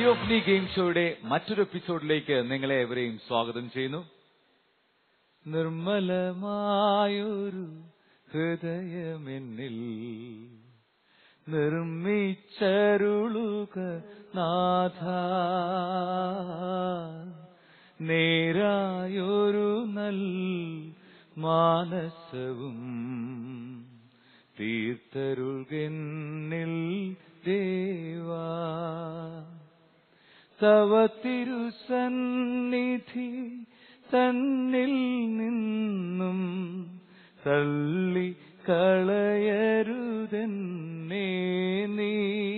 തിയോഫ്നി game ഷോയുടെ മറ്റൊരു എപ്പിസോഡിലേക്ക് നിങ്ങളെ എവരെയും സ്വാഗതം ചെയ്യുന്നു നിർമ്മലമായൊരു ഹൃദയമെന്നിൽ നിർമ്മിച്ചരുളുക നാഥ നേരായൊരു നൽ മാനസവും തീർത്തരുൾകെന്നിൽ ദേവാ തവ തിരുസന്നിധി തന്നിൽ നിന്നും തള്ളി കളയരുതെന്നേ നീ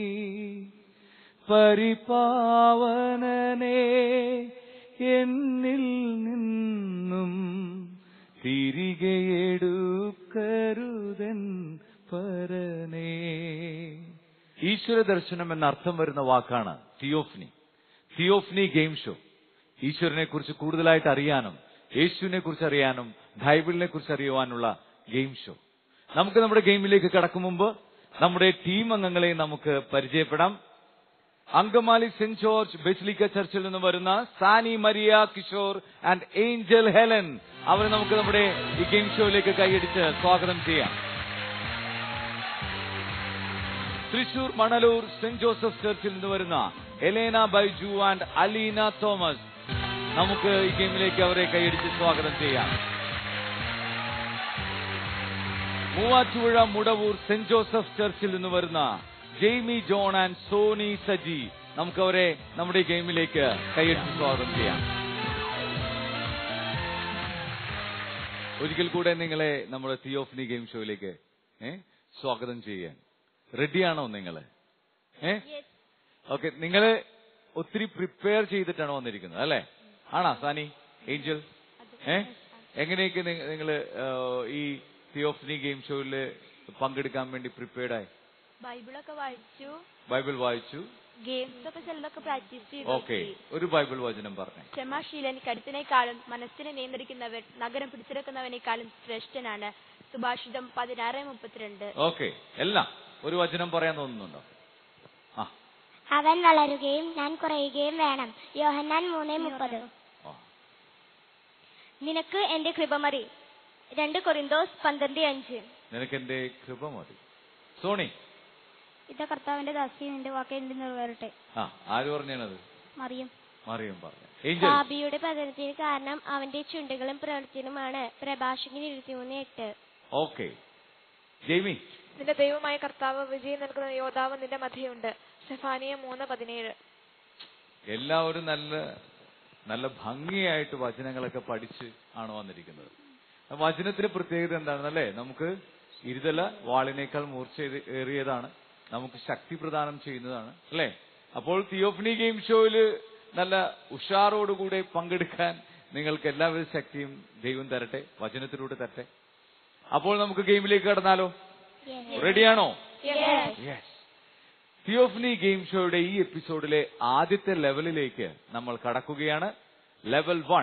പരിപാവനനെ എന്നിൽ നിന്നും തിരികെ എടുക്കരുതൻ പരനേ ഈശ്വര ദർശനം എന്ന അർത്ഥം വരുന്ന വാക്കാണ് തിയോഫ്നി തിയോഫ്നി ഗെയിം ഷോ ഈശ്വരനെ കുറിച്ച് കൂടുതലായിട്ട് അറിയാനും യേശുവിനെ കുറിച്ച് അറിയാനും ബൈബിളിനെ കുറിച്ച് അറിയുവാനുള്ള ഗെയിം ഷോ നമുക്ക് നമ്മുടെ ഗെയിമിലേക്ക് കടക്കും മുമ്പ് നമ്മുടെ ടീം അംഗങ്ങളെ നമുക്ക് പരിചയപ്പെടാം അങ്കമാലി സെന്റ് ജോർജ് ബെസിലിക്ക ചർച്ചിൽ നിന്ന് വരുന്ന Sani Maria Kishore and Angel Helen അവരെ നമുക്ക് നമ്മുടെ ഈ ഗെയിം ഷോയിലേക്ക് കൈയടിച്ച് സ്വാഗതം ചെയ്യാം തൃശൂർ മണലൂർ സെന്റ് ജോസഫ് ചർച്ചിൽ നിന്ന് വരുന്ന Elena Baiju and Aleena Thomas നമുക്ക് ഈ ഗെയിമിലേക്ക് അവരെ കൈയടിച്ച് സ്വാഗതം ചെയ്യാം മൂവാറ്റുപുഴ മുടവൂർ സെന്റ് ജോസഫ് ചർച്ചിൽ നിന്ന് വരുന്ന Jamie John and Soni Saji നമുക്ക് അവരെ നമ്മുടെ ഈ ഗെയിമിലേക്ക് കൈയടിച്ച് സ്വാഗതം ചെയ്യാം ഒരിക്കൽ കൂടെ നിങ്ങളെ നമ്മുടെ തിയോഫ്നി ഗെയിം ഷോയിലേക്ക് ഏ സ്വാഗതം ചെയ്യാൻ റെഡിയാണോ നിങ്ങള് ഏ ഓക്കെ നിങ്ങള് ഒത്തിരി പ്രിപ്പയർ ചെയ്തിട്ടാണ് വന്നിരിക്കുന്നത് അല്ലെ ആണോ സാനി ഏഞ്ചൽ ഏ എങ്ങനെയൊക്കെ നിങ്ങൾ ഈ തിയോഫ്നി ഗെയിം ഷോയിൽ പങ്കെടുക്കാൻ വേണ്ടി പ്രിപ്പയർഡ് ആയി ബൈബിളൊക്കെ വായിച്ചു ബൈബിൾ വായിച്ചു ഗെയിംസ് ഒക്കെ ചിലതൊക്കെ പ്രാക്ടീസ് ചെയ്തു ഓക്കെ ഒരു ബൈബിൾ വചനം പറഞ്ഞേ ക്ഷമാശീലൻ കരുത്തിനേക്കാളും മനസ്സിനെ നിയന്ത്രിക്കുന്നവൻ നഗരം പിടിച്ചെടുക്കുന്നവനേക്കാളും ശ്രേഷ്ഠനാണ് സുഭാഷിതം പതിനാറ് മുപ്പത്തിരണ്ട് ഓക്കെ എല്ലാം ഒരു വചനം പറയാൻ തോന്നുന്നുണ്ടോ ആ അവൻ വളരുകയും ഞാൻ കുറയുകയും വേണം യോഹന്നാൻ മൂന്ന് മുപ്പത് ആ. നിനക്ക് എന്റെ കൃപ മതി രണ്ട് കൊറിന്തോസ് പന്ത്രണ്ട് അഞ്ച് നിനക്ക് എന്റെ കൃപ മതി സോണി ഇത് കർത്താവിന്റെ ദാസ്യം എന്റെ വാക്ക് എന്റെ നിറവേറട്ടെ ആ ആര് പറഞ്ഞാണത് മറിയം മറിയം പറഞ്ഞു ഏഞ്ചൽ പാപിയുടെ പതനത്തിന് കാരണം അവന്റെ ചുണ്ടുകളും പ്രവൃത്തിനുമാണ് പ്രഭാഷകൻ ഇരുപത്തിമൂന്ന് എട്ട് ഓക്കെ ജെയ്മി നിന്റെ ദൈവമായ കർത്താവ് വിജയം നൽകുന്ന യോദ്ധാവ് നിന്റെ മധ്യയുണ്ട് സെഫാനിയ മൂന്ന് പതിനേഴ് എല്ലാവരും നല്ല നല്ല ഭംഗിയായിട്ട് വചനങ്ങളൊക്കെ പഠിച്ച് ആണ് വന്നിരിക്കുന്നത് ആ വചനത്തിന് പ്രത്യേകത എന്താണെന്നല്ലേ നമുക്ക് ഇരുതല വാളിനേക്കാൾ മൂർച്ച ഏറിയതാണ് നമുക്ക് ശക്തി പ്രദാനം ചെയ്യുന്നതാണ് അല്ലേ അപ്പോൾ തിയോഫ്നി ഗെയിം ഷോയില് നല്ല ഉഷാറോടുകൂടെ പങ്കെടുക്കാൻ നിങ്ങൾക്ക് എല്ലാവിധ ശക്തിയും ദൈവം തരട്ടെ വചനത്തിലൂടെ തരട്ടെ അപ്പോൾ നമുക്ക് ഗെയിമിലേക്ക് കടന്നാലോ റെഡിയാണോ യെസ് തിയോഫ്നി ഗെയിം ഷോയുടെ ഈ എപ്പിസോഡിലെ ആദ്യത്തെ ലെവലിലേക്ക് നമ്മൾ കടക്കുകയാണ് level one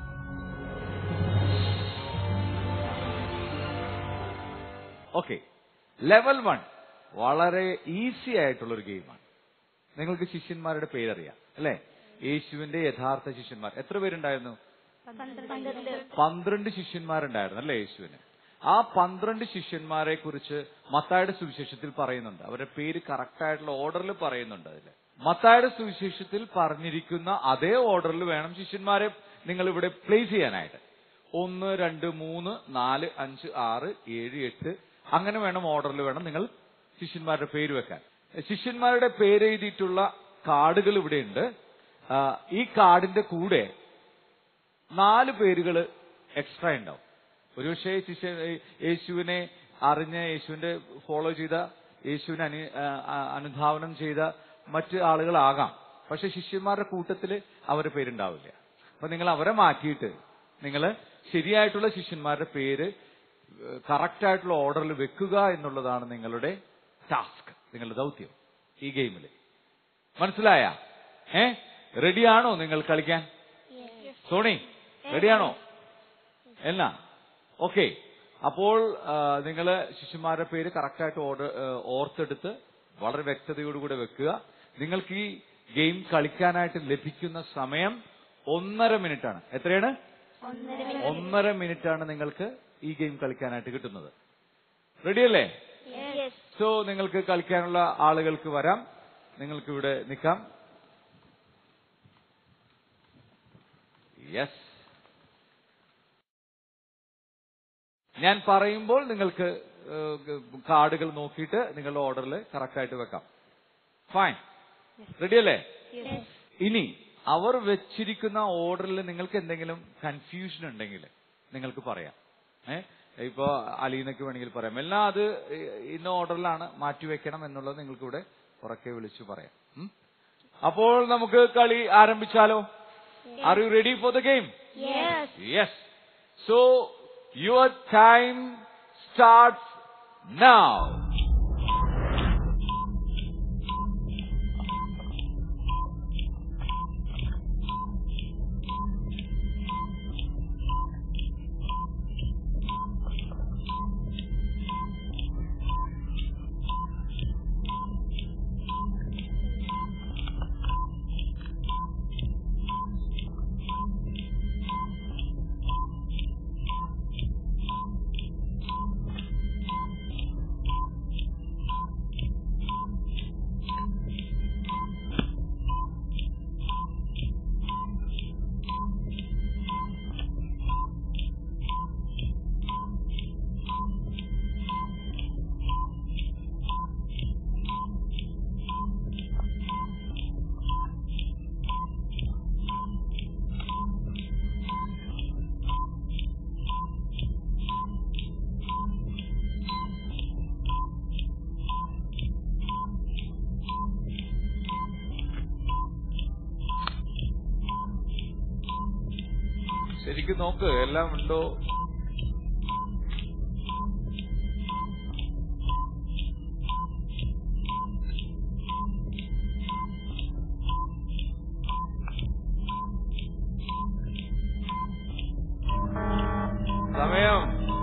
okay level one വളരെ ഈസി ആയിട്ടുള്ള ഒരു ഗെയിമാണ് നിങ്ങൾക്ക് ശിഷ്യന്മാരുടെ പേരറിയാം അല്ലെ യേശുവിന്റെ യഥാർത്ഥ ശിഷ്യന്മാർ എത്ര പേരുണ്ടായിരുന്നു പന്ത്രണ്ട് ശിഷ്യന്മാരുണ്ടായിരുന്നു അല്ലേ യേശുവിന് ആ പന്ത്രണ്ട് ശിഷ്യന്മാരെ കുറിച്ച് മത്തായുടെ സുവിശേഷത്തിൽ പറയുന്നുണ്ട് അവരുടെ പേര് കറക്റ്റ് ആയിട്ടുള്ള ഓർഡറിൽ പറയുന്നുണ്ട് അതിൽ മത്തായുടെ സുവിശേഷത്തിൽ പറഞ്ഞിരിക്കുന്ന അതേ ഓർഡറിൽ വേണം ശിഷ്യന്മാരെ നിങ്ങൾ ഇവിടെ പ്ലേസ് ചെയ്യാനായിട്ട് ഒന്ന് രണ്ട് മൂന്ന് നാല് അഞ്ച് ആറ് ഏഴ് എട്ട് അങ്ങനെ വേണം ഓർഡറിൽ വേണം നിങ്ങൾ ശിഷ്യന്മാരുടെ പേര് വെക്കാൻ ശിഷ്യന്മാരുടെ പേര് എഴുതിയിട്ടുള്ള കാർഡുകൾ ഇവിടെയുണ്ട് ആ, ഈ കാർഡിന്റെ കൂടെ നാല് പേരുകൾ എക്സ്ട്രാ ഉണ്ടാവും ഒരുപക്ഷെ ശിഷ്യ യേശുവിനെ അറിഞ്ഞ യേശുവിന്റെ ഫോളോ ചെയ്ത യേശുവിനെ അനു ആ, ആ, അനുധാവനം ചെയ്ത മറ്റ് ആളുകളാകാം പക്ഷെ ശിഷ്യന്മാരുടെ കൂട്ടത്തിൽ അവരുടെ പേരുണ്ടാവില്ല അപ്പൊ നിങ്ങൾ അവരെ മാറ്റിയിട്ട് നിങ്ങൾ ശരിയായിട്ടുള്ള ശിഷ്യന്മാരുടെ പേര് കറക്റ്റ് ആയിട്ടുള്ള ഓർഡറിൽ വെക്കുക എന്നുള്ളതാണ് നിങ്ങളുടെ ടാസ്ക് നിങ്ങളുടെ ദൗത്യം ഈ ഗെയിമിൽ മനസ്സിലായ ഏ റെഡിയാണോ നിങ്ങൾ കളിക്കാൻ സോണി റെഡിയാണോ എന്നാ ഓക്കെ അപ്പോൾ നിങ്ങൾ ശിശുമാരുടെ പേര് കറക്റ്റായിട്ട് ഓർഡർ ഓർത്തെടുത്ത് വളരെ വ്യക്തതയോടുകൂടെ വെക്കുക നിങ്ങൾക്ക് ഈ ഗെയിം കളിക്കാനായിട്ട് ലഭിക്കുന്ന സമയം ഒന്നര മിനിറ്റ് ആണ് എത്രയാണ് ഒന്നര മിനിറ്റ് ആണ് നിങ്ങൾക്ക് ഈ ഗെയിം കളിക്കാനായിട്ട് കിട്ടുന്നത് റെഡിയല്ലേ സോ നിങ്ങൾക്ക് കളിക്കാനുള്ള ആളുകൾക്ക് വരാം നിങ്ങൾക്ക് ഇവിടെ നിൽക്കാം യെസ് ഞാൻ പറയുമ്പോൾ നിങ്ങൾക്ക് ഏഹ്, കാർഡുകൾ നോക്കിയിട്ട് നിങ്ങളുടെ ഓർഡറിൽ കറക്റ്റ് ആയിട്ട് വെക്കാം ഫൈൻ റെഡിയല്ലേ ഇനി അവർ വെച്ചിരിക്കുന്ന ഓർഡറിൽ നിങ്ങൾക്ക് എന്തെങ്കിലും കൺഫ്യൂഷൻ ഉണ്ടെങ്കിൽ നിങ്ങൾക്ക് പറയാം ഏ ഇപ്പോ അലീനക്ക് വേണമെങ്കിൽ പറയാം എല്ലാം അത് ഇന്ന ഓർഡറിലാണ് മാറ്റിവെക്കണം എന്നുള്ളത് നിങ്ങൾക്ക് ഇവിടെ ഉറക്കെ വിളിച്ചു പറയാം ഉം? അപ്പോൾ നമുക്ക് കളി ആരംഭിച്ചാലോ are you ready for the game yes so your time start now ശരിക്കും നോക്ക് എല്ലാം ഉണ്ടോ സമയം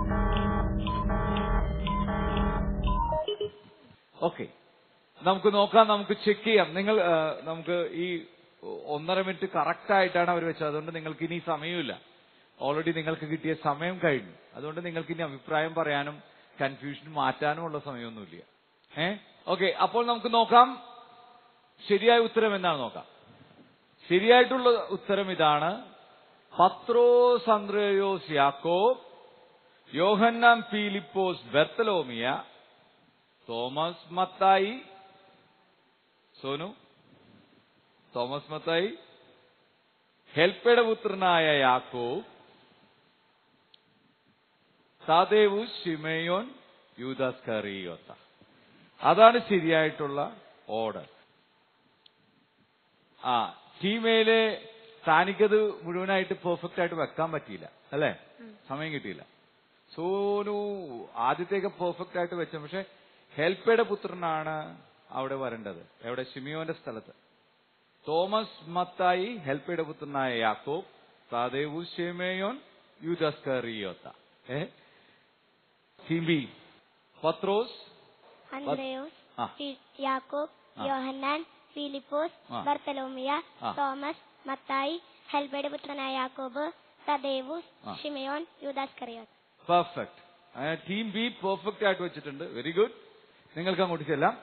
ഓക്കെ നമുക്ക് നോക്കാം നമുക്ക് ചെക്ക് ചെയ്യാം നിങ്ങൾ ആ, നമുക്ക് ഈ ഒന്നര മിനിറ്റ് കറക്റ്റ് ആയിട്ടാണ് അവർ വെച്ചത് അതുകൊണ്ട് നിങ്ങൾക്ക് ഇനി സമയമില്ല ഓൾറെഡി നിങ്ങൾക്ക് കിട്ടിയ സമയം കഴിഞ്ഞു അതുകൊണ്ട് നിങ്ങൾക്ക് ഇനി അഭിപ്രായം പറയാനും കൺഫ്യൂഷൻ മാറ്റാനും ഉള്ള സമയമൊന്നുമില്ല ഏ ഓക്കെ അപ്പോൾ നമുക്ക് നോക്കാം ശരിയായ ഉത്തരം എന്താണ് നോക്കാം ശരിയായിട്ടുള്ള ഉത്തരം ഇതാണ് പത്രോസ് അന്ത്രയോസ് യാക്കോ യോഹന്നാം പീലിപ്പോസ് ബെർത്തലോമിയ തോമസ് മത്തായി സോനു തോമസ് മത്തായി ഹെൽപ്പയുടെ പുത്രനായ യാക്കോ സാദേവു ഷിമയോൻ യൂദാസ് കറിയോത്ത അതാണ് ശരിയായിട്ടുള്ള ഓർഡർ ആ ടീമേലെ താനിക്കത് മുഴുവനായിട്ട് പെർഫെക്റ്റ് ആയിട്ട് വെക്കാൻ പറ്റിയില്ല അല്ലേ സമയം കിട്ടിയില്ല സോനു ആദ്യത്തേക്ക് പെർഫെക്റ്റ് ആയിട്ട് വെച്ച പക്ഷെ ഹെൽപ്പയുടെ പുത്രനാണ് അവിടെ വരേണ്ടത് എവിടെ ഷിമിയോന്റെ സ്ഥലത്ത് തോമസ് മത്തായി ഹെൽപ്പയുടെ പുത്രനായ യാക്കോബ് സാദേവു ഷെമയോൻ യൂദസ്കറിയോത്ത ഏ ടീം ബി പത്രോസ് അന്ത്രയോസ് ആ. ഫി- യാക്കോബ് ആ. യോഹന്നാൻ ഫിലിപ്പോസ് ആ. ബർത്തലോമിയ ആ. തോമസ് മത്തായി ഹെൽബയുടെ പുത്രനായ യാക്കോബ് തദേവൂസ് ആ. Shimayon Yudas Kariyoth perfect team B perfect ആയിട്ട് വെച്ചിട്ടുണ്ട് വെരി ഗുഡ് നിങ്ങൾക്ക് അങ്ങോട്ട് ചെല്ലാം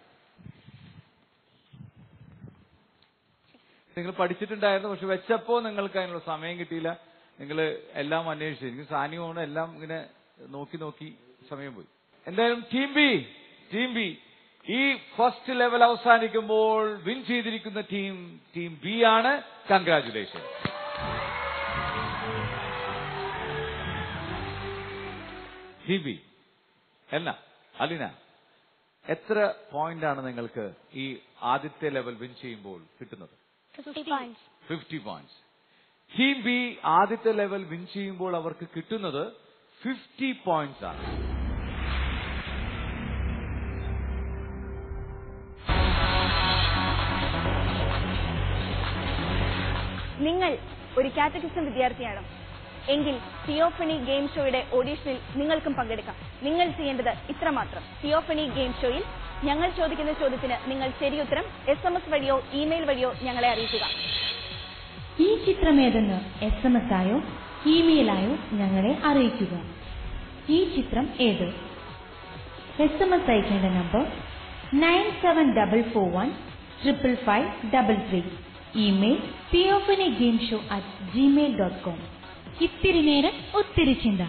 നിങ്ങൾ പഠിച്ചിട്ടുണ്ടായിരുന്നു പക്ഷെ വെച്ചപ്പോ നിങ്ങൾക്ക് അതിനുള്ള സമയം കിട്ടിയില്ല നിങ്ങൾ എല്ലാം അന്വേഷിച്ചു എനിക്ക് സാനിയോണ് എല്ലാം ഇങ്ങനെ നോക്കി നോക്കി സമയം പോയി എന്തായാലും ടീം ബി ടീം ബി ഈ ഫസ്റ്റ് ലെവൽ അവസാനിക്കുമ്പോൾ വിൻ ചെയ്തിരിക്കുന്ന ടീം ടീം ബി ആണ് കൺഗ്രാചുലേഷൻ ടീം ബി എന്നാ അലിന എത്ര പോയിന്റ് ആണ് നിങ്ങൾക്ക് ഈ ആദ്യത്തെ ലെവൽ വിൻ ചെയ്യുമ്പോൾ കിട്ടുന്നത് fifty points fifty points team B ആദ്യത്തെ ലെവൽ വിൻ ചെയ്യുമ്പോൾ അവർക്ക് കിട്ടുന്നത് ഫിഫ്റ്റി പോയിന്റ്സ് ആണ് നിങ്ങൾ ഒരു കാറ്റഗിസം വിദ്യാർത്ഥിയാണ് എങ്കിൽ തിയോഫണി ഗെയിം ഷോയുടെ ഓഡീഷനിൽ നിങ്ങൾക്കും പങ്കെടുക്കാം നിങ്ങൾ ചെയ്യേണ്ടത് ഇത്രമാത്രം തിയോഫണി ഗെയിം ഷോയിൽ ഞങ്ങൾ ചോദിക്കുന്ന ചോദ്യത്തിന് നിങ്ങൾ ശരിയുത്തരം എസ് എം എസ് വഴിയോ ഇമെയിൽ വഴിയോ ഞങ്ങളെ അറിയിക്കുക ഈ ചിത്രമേതെന്ന് എസ് എം എസ് ആയോ ഇമെയിലായോ ഞങ്ങളെ അറിയിക്കുക ഈ ചിത്രം ഏത് എസ് എം എസ് അയക്കേണ്ട number nine seven double four one triple five double three email പിയോഫിനി game show at Gmail dot com ഇത്തിരി നേരം ഒത്തിരി ചിന്ത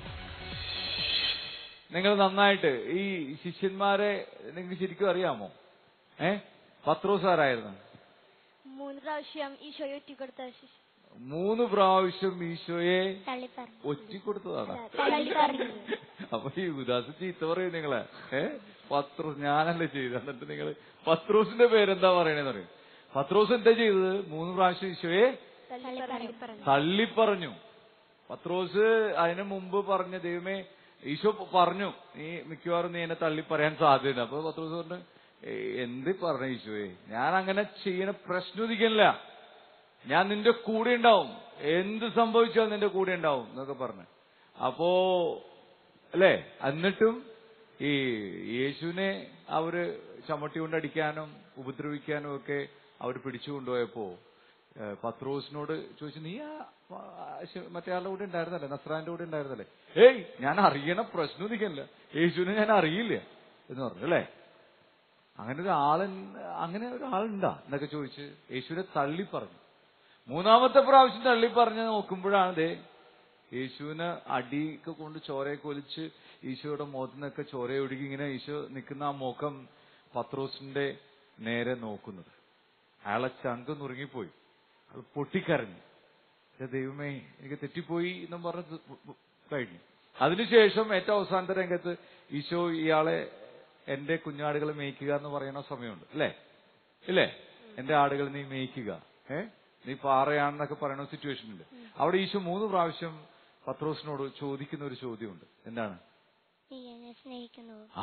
നിങ്ങൾ നന്നായിട്ട് ഈ ശിഷ്യന്മാരെ നിങ്ങൾക്ക് ശരിക്കും അറിയാമോ ഏ പത്രോസ് ആരായിരുന്നു മൂന്ന് പ്രാവശ്യം ഈശോയെ ഒറ്റിക്കൊടുത്ത ശിശു മൂന്ന് പ്രാവശ്യം ഈശോയെ തള്ളിപ്പറഞ്ഞു ഒറ്റിക്കൊടുത്തതാണ് തള്ളിപ്പറഞ്ഞു അപ്പൊ ഈ ഉദാസ് ചീത്ത പറയും നിങ്ങളെ ഏ പത്രോസ് ഞാനല്ലേ ചെയ്തത് എന്നിട്ട് നിങ്ങൾ പത്രോസിന്റെ പേരെന്താ പറയണേന്ന് പറയും പത്രോസ് എന്താ ചെയ്തത് മൂന്ന് പ്രാവശ്യം ഈശോയെ തള്ളിപ്പറഞ്ഞു തള്ളിപ്പറഞ്ഞു പത്രോസ് അതിനു മുമ്പ് പറഞ്ഞ ദൈവമേ ഈശോ പറഞ്ഞു നീ മിക്കവാറും നീ എന്നെ തള്ളി പറയാൻ സാധ്യത അപ്പൊ പത്രോസ് പറഞ്ഞു "ഏയ്, എന്ത് പറഞ്ഞ ഈശോയെ ഞാൻ അങ്ങനെ ചെയ്യണ പ്രശ്നം ഉദിക്കണില്ല ഞാൻ നിന്റെ കൂടെ ഉണ്ടാവും എന്ത് സംഭവിച്ചാലും നിന്റെ കൂടെ ഉണ്ടാവും എന്നൊക്കെ പറഞ്ഞു അപ്പോ അല്ലേ എന്നിട്ടും ഈ യേശുവിനെ അവര് ചമ്മട്ടി കൊണ്ട് അടിക്കാനും ഉപദ്രവിക്കാനും ഒക്കെ അവർ പിടിച്ചു കൊണ്ടുപോയപ്പോ ഏഹ് പത്രോസിനോട് ചോദിച്ചു നീ ആ ആ, ശ- മറ്റേ ആളുടെ കൂടെ ഉണ്ടായിരുന്നല്ലേ നസ്രാന്റെ കൂടെ ഉണ്ടായിരുന്നല്ലേ ഏയ് ഞാൻ അറിയണ പ്രശ്നം നിൽക്കണില്ല യേശുവിനെ ഞാൻ അറിയില്ല എന്ന് പറഞ്ഞു അല്ലേ അങ്ങനെ ഒരു ആളൻ അങ്ങനെ ഒരാളുണ്ടാ എന്നൊക്കെ ചോദിച്ച് യേശുവിനെ തള്ളി പറഞ്ഞു മൂന്നാമത്തെ പ്രാവശ്യം തള്ളി പറഞ്ഞ് നോക്കുമ്പോഴാണ് ദേ യേശുവിന് അടിയൊക്കെ കൊണ്ട് ചോരയൊക്കെ ഒലിച്ച് ഈശോയുടെ മുഖത്തു നിന്നൊക്കെ ചോര ഒഴുകി ഇങ്ങനെ ഈശോ നിൽക്കുന്ന ആ മുഖം പത്രോസിന്റെ നേരെ നോക്കുന്നത് അയാളെ ചങ്ക് നുറുങ്ങിപ്പോയി അത് പൊട്ടിക്കരഞ്ഞു "ഏ ദൈവമേ എനിക്ക് തെറ്റിപ്പോയി എന്നും പറഞ്ഞ് തു- പു- കഴിഞ്ഞു അതിനുശേഷം ഏറ്റവും അവസാനത്തെ രംഗത്ത് ഈശോ ഇയാളെ എന്റെ കുഞ്ഞാടുകളെ മേയ്ക്കുക എന്ന് പറയുന്ന സമയമുണ്ട് അല്ലേ ഇല്ലേ എന്റെ ആടുകൾ നീ മേയ്ക്കുക ഏ നീ പാറയാണെന്നൊക്കെ പറയുന്ന സിറ്റുവേഷൻ ഉണ്ട് അവിടെ ഈശോ മൂന്ന് പ്രാവശ്യം പത്രോസിനോട് ചോദിക്കുന്ന ഒരു ചോദ്യമുണ്ട് എന്താണ് നീ എന്നെ സ്നേഹിക്കുന്നു ആ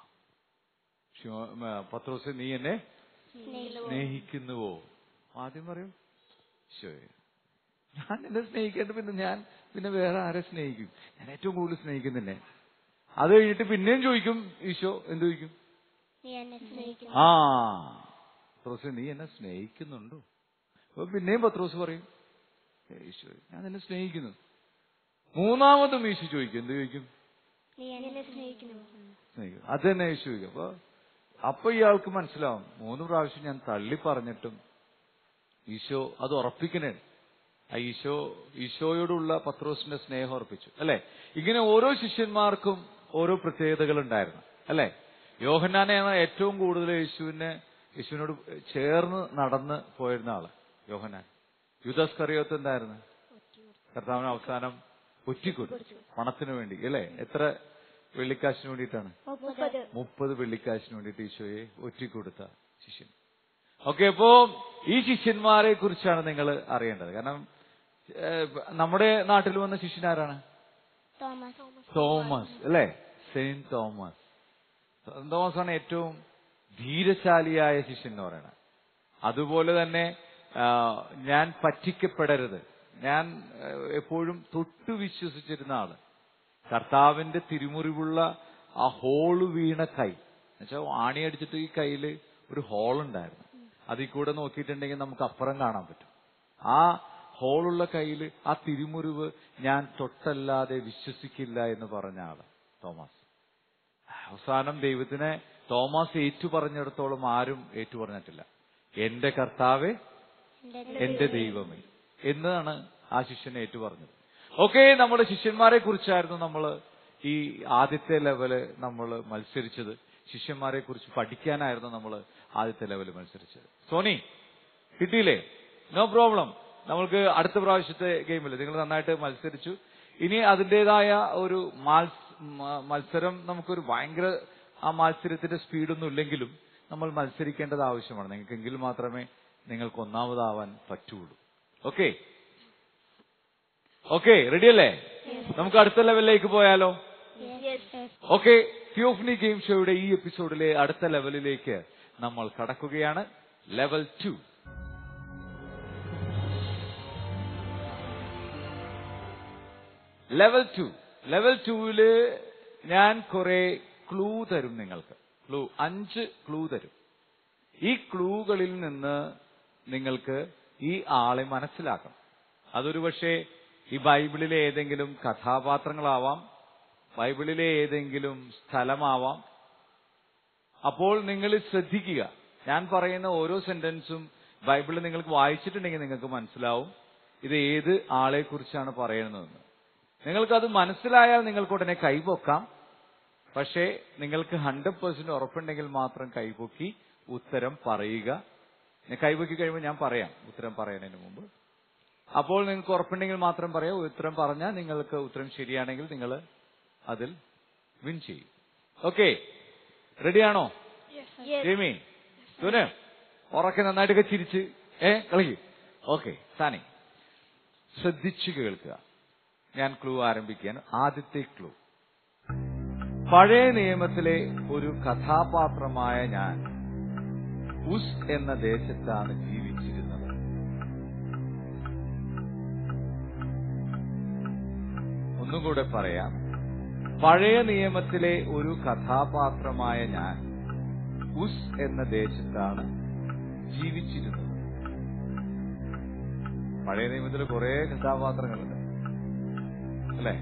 ശിവ- മ, പത്രോസെ നീ എന്നെ സ്നേഹിക്കുന്നുവോ ആദ്യം പറയും ഈശോയെ ഞാൻ എന്നെ സ്നേഹിക്കേണ്ട പിന്നെ ഞാൻ പിന്നെ വേറെ ആരെ സ്നേഹിക്കും ഞാൻ ഏറ്റവും കൂടുതൽ സ്നേഹിക്കും നിന്നെ അത് കഴിഞ്ഞിട്ട് പിന്നെയും ചോദിക്കും ഈശോ എന്ത് ചോദിക്കും നീ എന്നെ സ്നേഹിക്കുന്നു ആ പത്രോസെ നീ എന്നെ സ്നേഹിക്കുന്നുണ്ടോ അപ്പൊ പിന്നെയും പത്രോസ് പറയും "ഏ, ഈശോയെ ഞാൻ നിന്നെ സ്നേഹിക്കുന്നു മൂന്നാമതും ഈശോ ചോദിക്കും എന്ത് ചോദിക്കും നീ എന്നെ സ്നേഹിക്കുന്നു സ്നേഹിക്കും അത് തന്നെ യേശു ചോദിക്കും അപ്പൊ അപ്പൊ ഇയാൾക്ക് മനസ്സിലാവും മൂന്ന് പ്രാവശ്യം ഞാൻ തള്ളി പറഞ്ഞിട്ടും ഈശോ അത് ഉറപ്പിക്കണേ ആ ഈശോ ഈശോയോടുള്ള പത്രോസിന്റെ സ്നേഹം ഉറപ്പിച്ചു അല്ലെ ഇങ്ങനെ ഓരോ ശിഷ്യന്മാർക്കും ഓരോ പ്രത്യേകതകൾ ഉണ്ടായിരുന്നു അല്ലെ യോഹന്നാനെയാണ് ഏറ്റവും കൂടുതൽ യേശുവിനെ യേശുവിനോട് ചേർന്ന് നടന്ന് പോയിരുന്ന ആള് യോഹന്നാൻ യുദസ് കറിയോത്ത് എന്തായിരുന്നു കർത്താവിന് അവസാനം ഒറ്റിക്കൊടുത്തു പണത്തിന് വേണ്ടി അല്ലെ എത്ര വെള്ളിക്കാശിന് വേണ്ടിയിട്ടാണ് മുപ്പത് മുപ്പത് വെള്ളിക്കാശിന് വേണ്ടിയിട്ട് ഈശോയെ ഒറ്റിക്കൊടുത്ത ശിഷ്യൻ ഓക്കെ അപ്പോ ഈ ശിഷ്യന്മാരെ കുറിച്ചാണ് നിങ്ങൾ അറിയേണ്ടത് കാരണം ഏഹ്, നമ്മുടെ നാട്ടിൽ വന്ന ശിഷ്യൻ ആരാണ് തോമസ് തോമസ് അല്ലേ സെയിന്റ് തോമസ് സെയിന്റ് തോമസ് ആണ് ഏറ്റവും ധീരശാലിയായ ശിഷ്യൻ എന്ന് പറയുന്നത് അതുപോലെ തന്നെ ആ, ഞാൻ പറ്റിക്കപ്പെടരുത് ഞാൻ ആ, എപ്പോഴും തൊട്ടു വിശ്വസിച്ചിരുന്ന ആള് കർത്താവിന്റെ തിരുമുറിവുള്ള ആ ഹോള് വീണ കൈ എന്നുവെച്ചാൽ ആണിയടിച്ചിട്ട് ഈ കയ്യിൽ ഒരു ഹോൾ ഉണ്ടായിരുന്നു അതിൽ കൂടെ നോക്കിയിട്ടുണ്ടെങ്കിൽ നമുക്ക് അപ്പുറം കാണാൻ പറ്റും ആ ഹോളുള്ള കയ്യിൽ ആ തിരുമുറിവ് ഞാൻ തൊട്ടല്ലാതെ വിശ്വസിക്കില്ല എന്ന് പറഞ്ഞ ആള് തോമസ് അവസാനം ദൈവത്തിനെ തോമസ് ഏറ്റു പറഞ്ഞിടത്തോളം ആരും ഏറ്റു പറഞ്ഞിട്ടില്ല എന്റെ കർത്താവെ എന്റെ ദൈവമേ എന്നാണ് ആ ശിഷ്യനെ ഏറ്റു പറഞ്ഞത് ഓക്കെ നമ്മുടെ ശിഷ്യന്മാരെ കുറിച്ചായിരുന്നു നമ്മൾ ഈ ആദ്യത്തെ ലെവല് നമ്മൾ മത്സരിച്ചത് ശിഷ്യന്മാരെ കുറിച്ച് പഠിക്കാനായിരുന്നു നമ്മൾ ആദ്യത്തെ ലെവല് മത്സരിച്ചത് സോനി കിട്ടിയില്ലേ നോ പ്രോബ്ലം നമ്മൾക്ക് അടുത്ത പ്രാവശ്യത്തെ ഗെയിമിൽ നിങ്ങൾ നന്നായിട്ട് മത്സരിച്ചു ഇനി അതിൻ്റെതായ ഒരു മാത്സ് മ- മത്സരം നമുക്കൊരു ഭയങ്കര ആ മത്സരത്തിന്റെ സ്പീഡൊന്നും ഇല്ലെങ്കിലും നമ്മൾ മത്സരിക്കേണ്ടത് ആവശ്യമാണ് നിങ്ങൾക്കെങ്കിൽ മാത്രമേ നിങ്ങൾക്ക് ഒന്നാമതാവാൻ പറ്റുള്ളൂ ഓക്കെ ഓക്കെ റെഡിയല്ലേ നമുക്ക് അടുത്ത ലെവലിലേക്ക് പോയാലോ ഓക്കെ തിയോഫ്നി ഗെയിം ഷോയുടെ ഈ എപ്പിസോഡിലെ അടുത്ത ലെവലിലേക്ക് നമ്മൾ കടക്കുകയാണ് ലെവൽ 2 ലെവൽ ടു ലെവൽ ടൂവില് ഞാൻ കുറെ ക്ലൂ തരും നിങ്ങൾക്ക് ക്ലൂ അഞ്ച് ക്ലൂ തരും ഈ ക്ലൂകളിൽ നിന്ന് നിങ്ങൾക്ക് ഈ ആളെ മനസ്സിലാക്കണം അതൊരു പക്ഷേ ഈ ബൈബിളിലെ ഏതെങ്കിലും കഥാപാത്രങ്ങളാവാം ബൈബിളിലെ ഏതെങ്കിലും സ്ഥലമാവാം അപ്പോൾ നിങ്ങൾ ശ്രദ്ധിക്കുക ഞാൻ പറയുന്ന ഓരോ സെന്റൻസും ബൈബിളിൽ നിങ്ങൾക്ക് വായിച്ചിട്ടുണ്ടെങ്കിൽ നിങ്ങൾക്ക് മനസ്സിലാവും ഇത് ഏത് ആളെ കുറിച്ചാണ് പറയുന്നതെന്ന് നിങ്ങൾക്കത് മനസ്സിലായാൽ നിങ്ങൾക്ക് ഉടനെ കൈപൊക്കാം പക്ഷേ നിങ്ങൾക്ക് ഹൺഡ്രഡ് പെർസെന്റ് ഉറപ്പുണ്ടെങ്കിൽ മാത്രം കൈപൊക്കി ഉത്തരം പറയുക ഞാൻ കൈപൊക്കി കഴിയുമ്പോൾ ഞാൻ പറയാം ഉത്തരം പറയുന്നതിന് മുമ്പ് അപ്പോൾ നിങ്ങൾക്ക് ഉറപ്പുണ്ടെങ്കിൽ മാത്രം പറയാം ഉത്തരം പറഞ്ഞാൽ നിങ്ങൾക്ക് ഉത്തരം ശരിയാണെങ്കിൽ നിങ്ങൾ അതിൽ വിൻ ചെയ്യും ഓക്കെ റെഡിയാണോ ജെമി സുന് ഉറക്കെ നന്നായിട്ടൊക്കെ ചിരിച്ച് ഏ കളിക്ക് ഓക്കെ സാനി ശ്രദ്ധിച്ചു കേൾക്കുക ഞാൻ ക്ലൂ ആരംഭിക്കാൻ ആദ്യത്തെ ക്ലൂ പഴയ നിയമത്തിലെ ഒരു കഥാപാത്രമായ ഞാൻ ഉസ് എന്ന ദേശത്താണ് ജീവിച്ചിരുന്നത് ഒന്നുകൂടെ പറയാം പഴയ നിയമത്തിലെ ഒരു കഥാപാത്രമായ ഞാൻ ഉസ് എന്ന ദേശത്താണ് ജീവിച്ചിരുന്നത് പഴയ നിയമത്തിൽ കുറെ കഥാപാത്രങ്ങളുണ്ട് അല്ലേ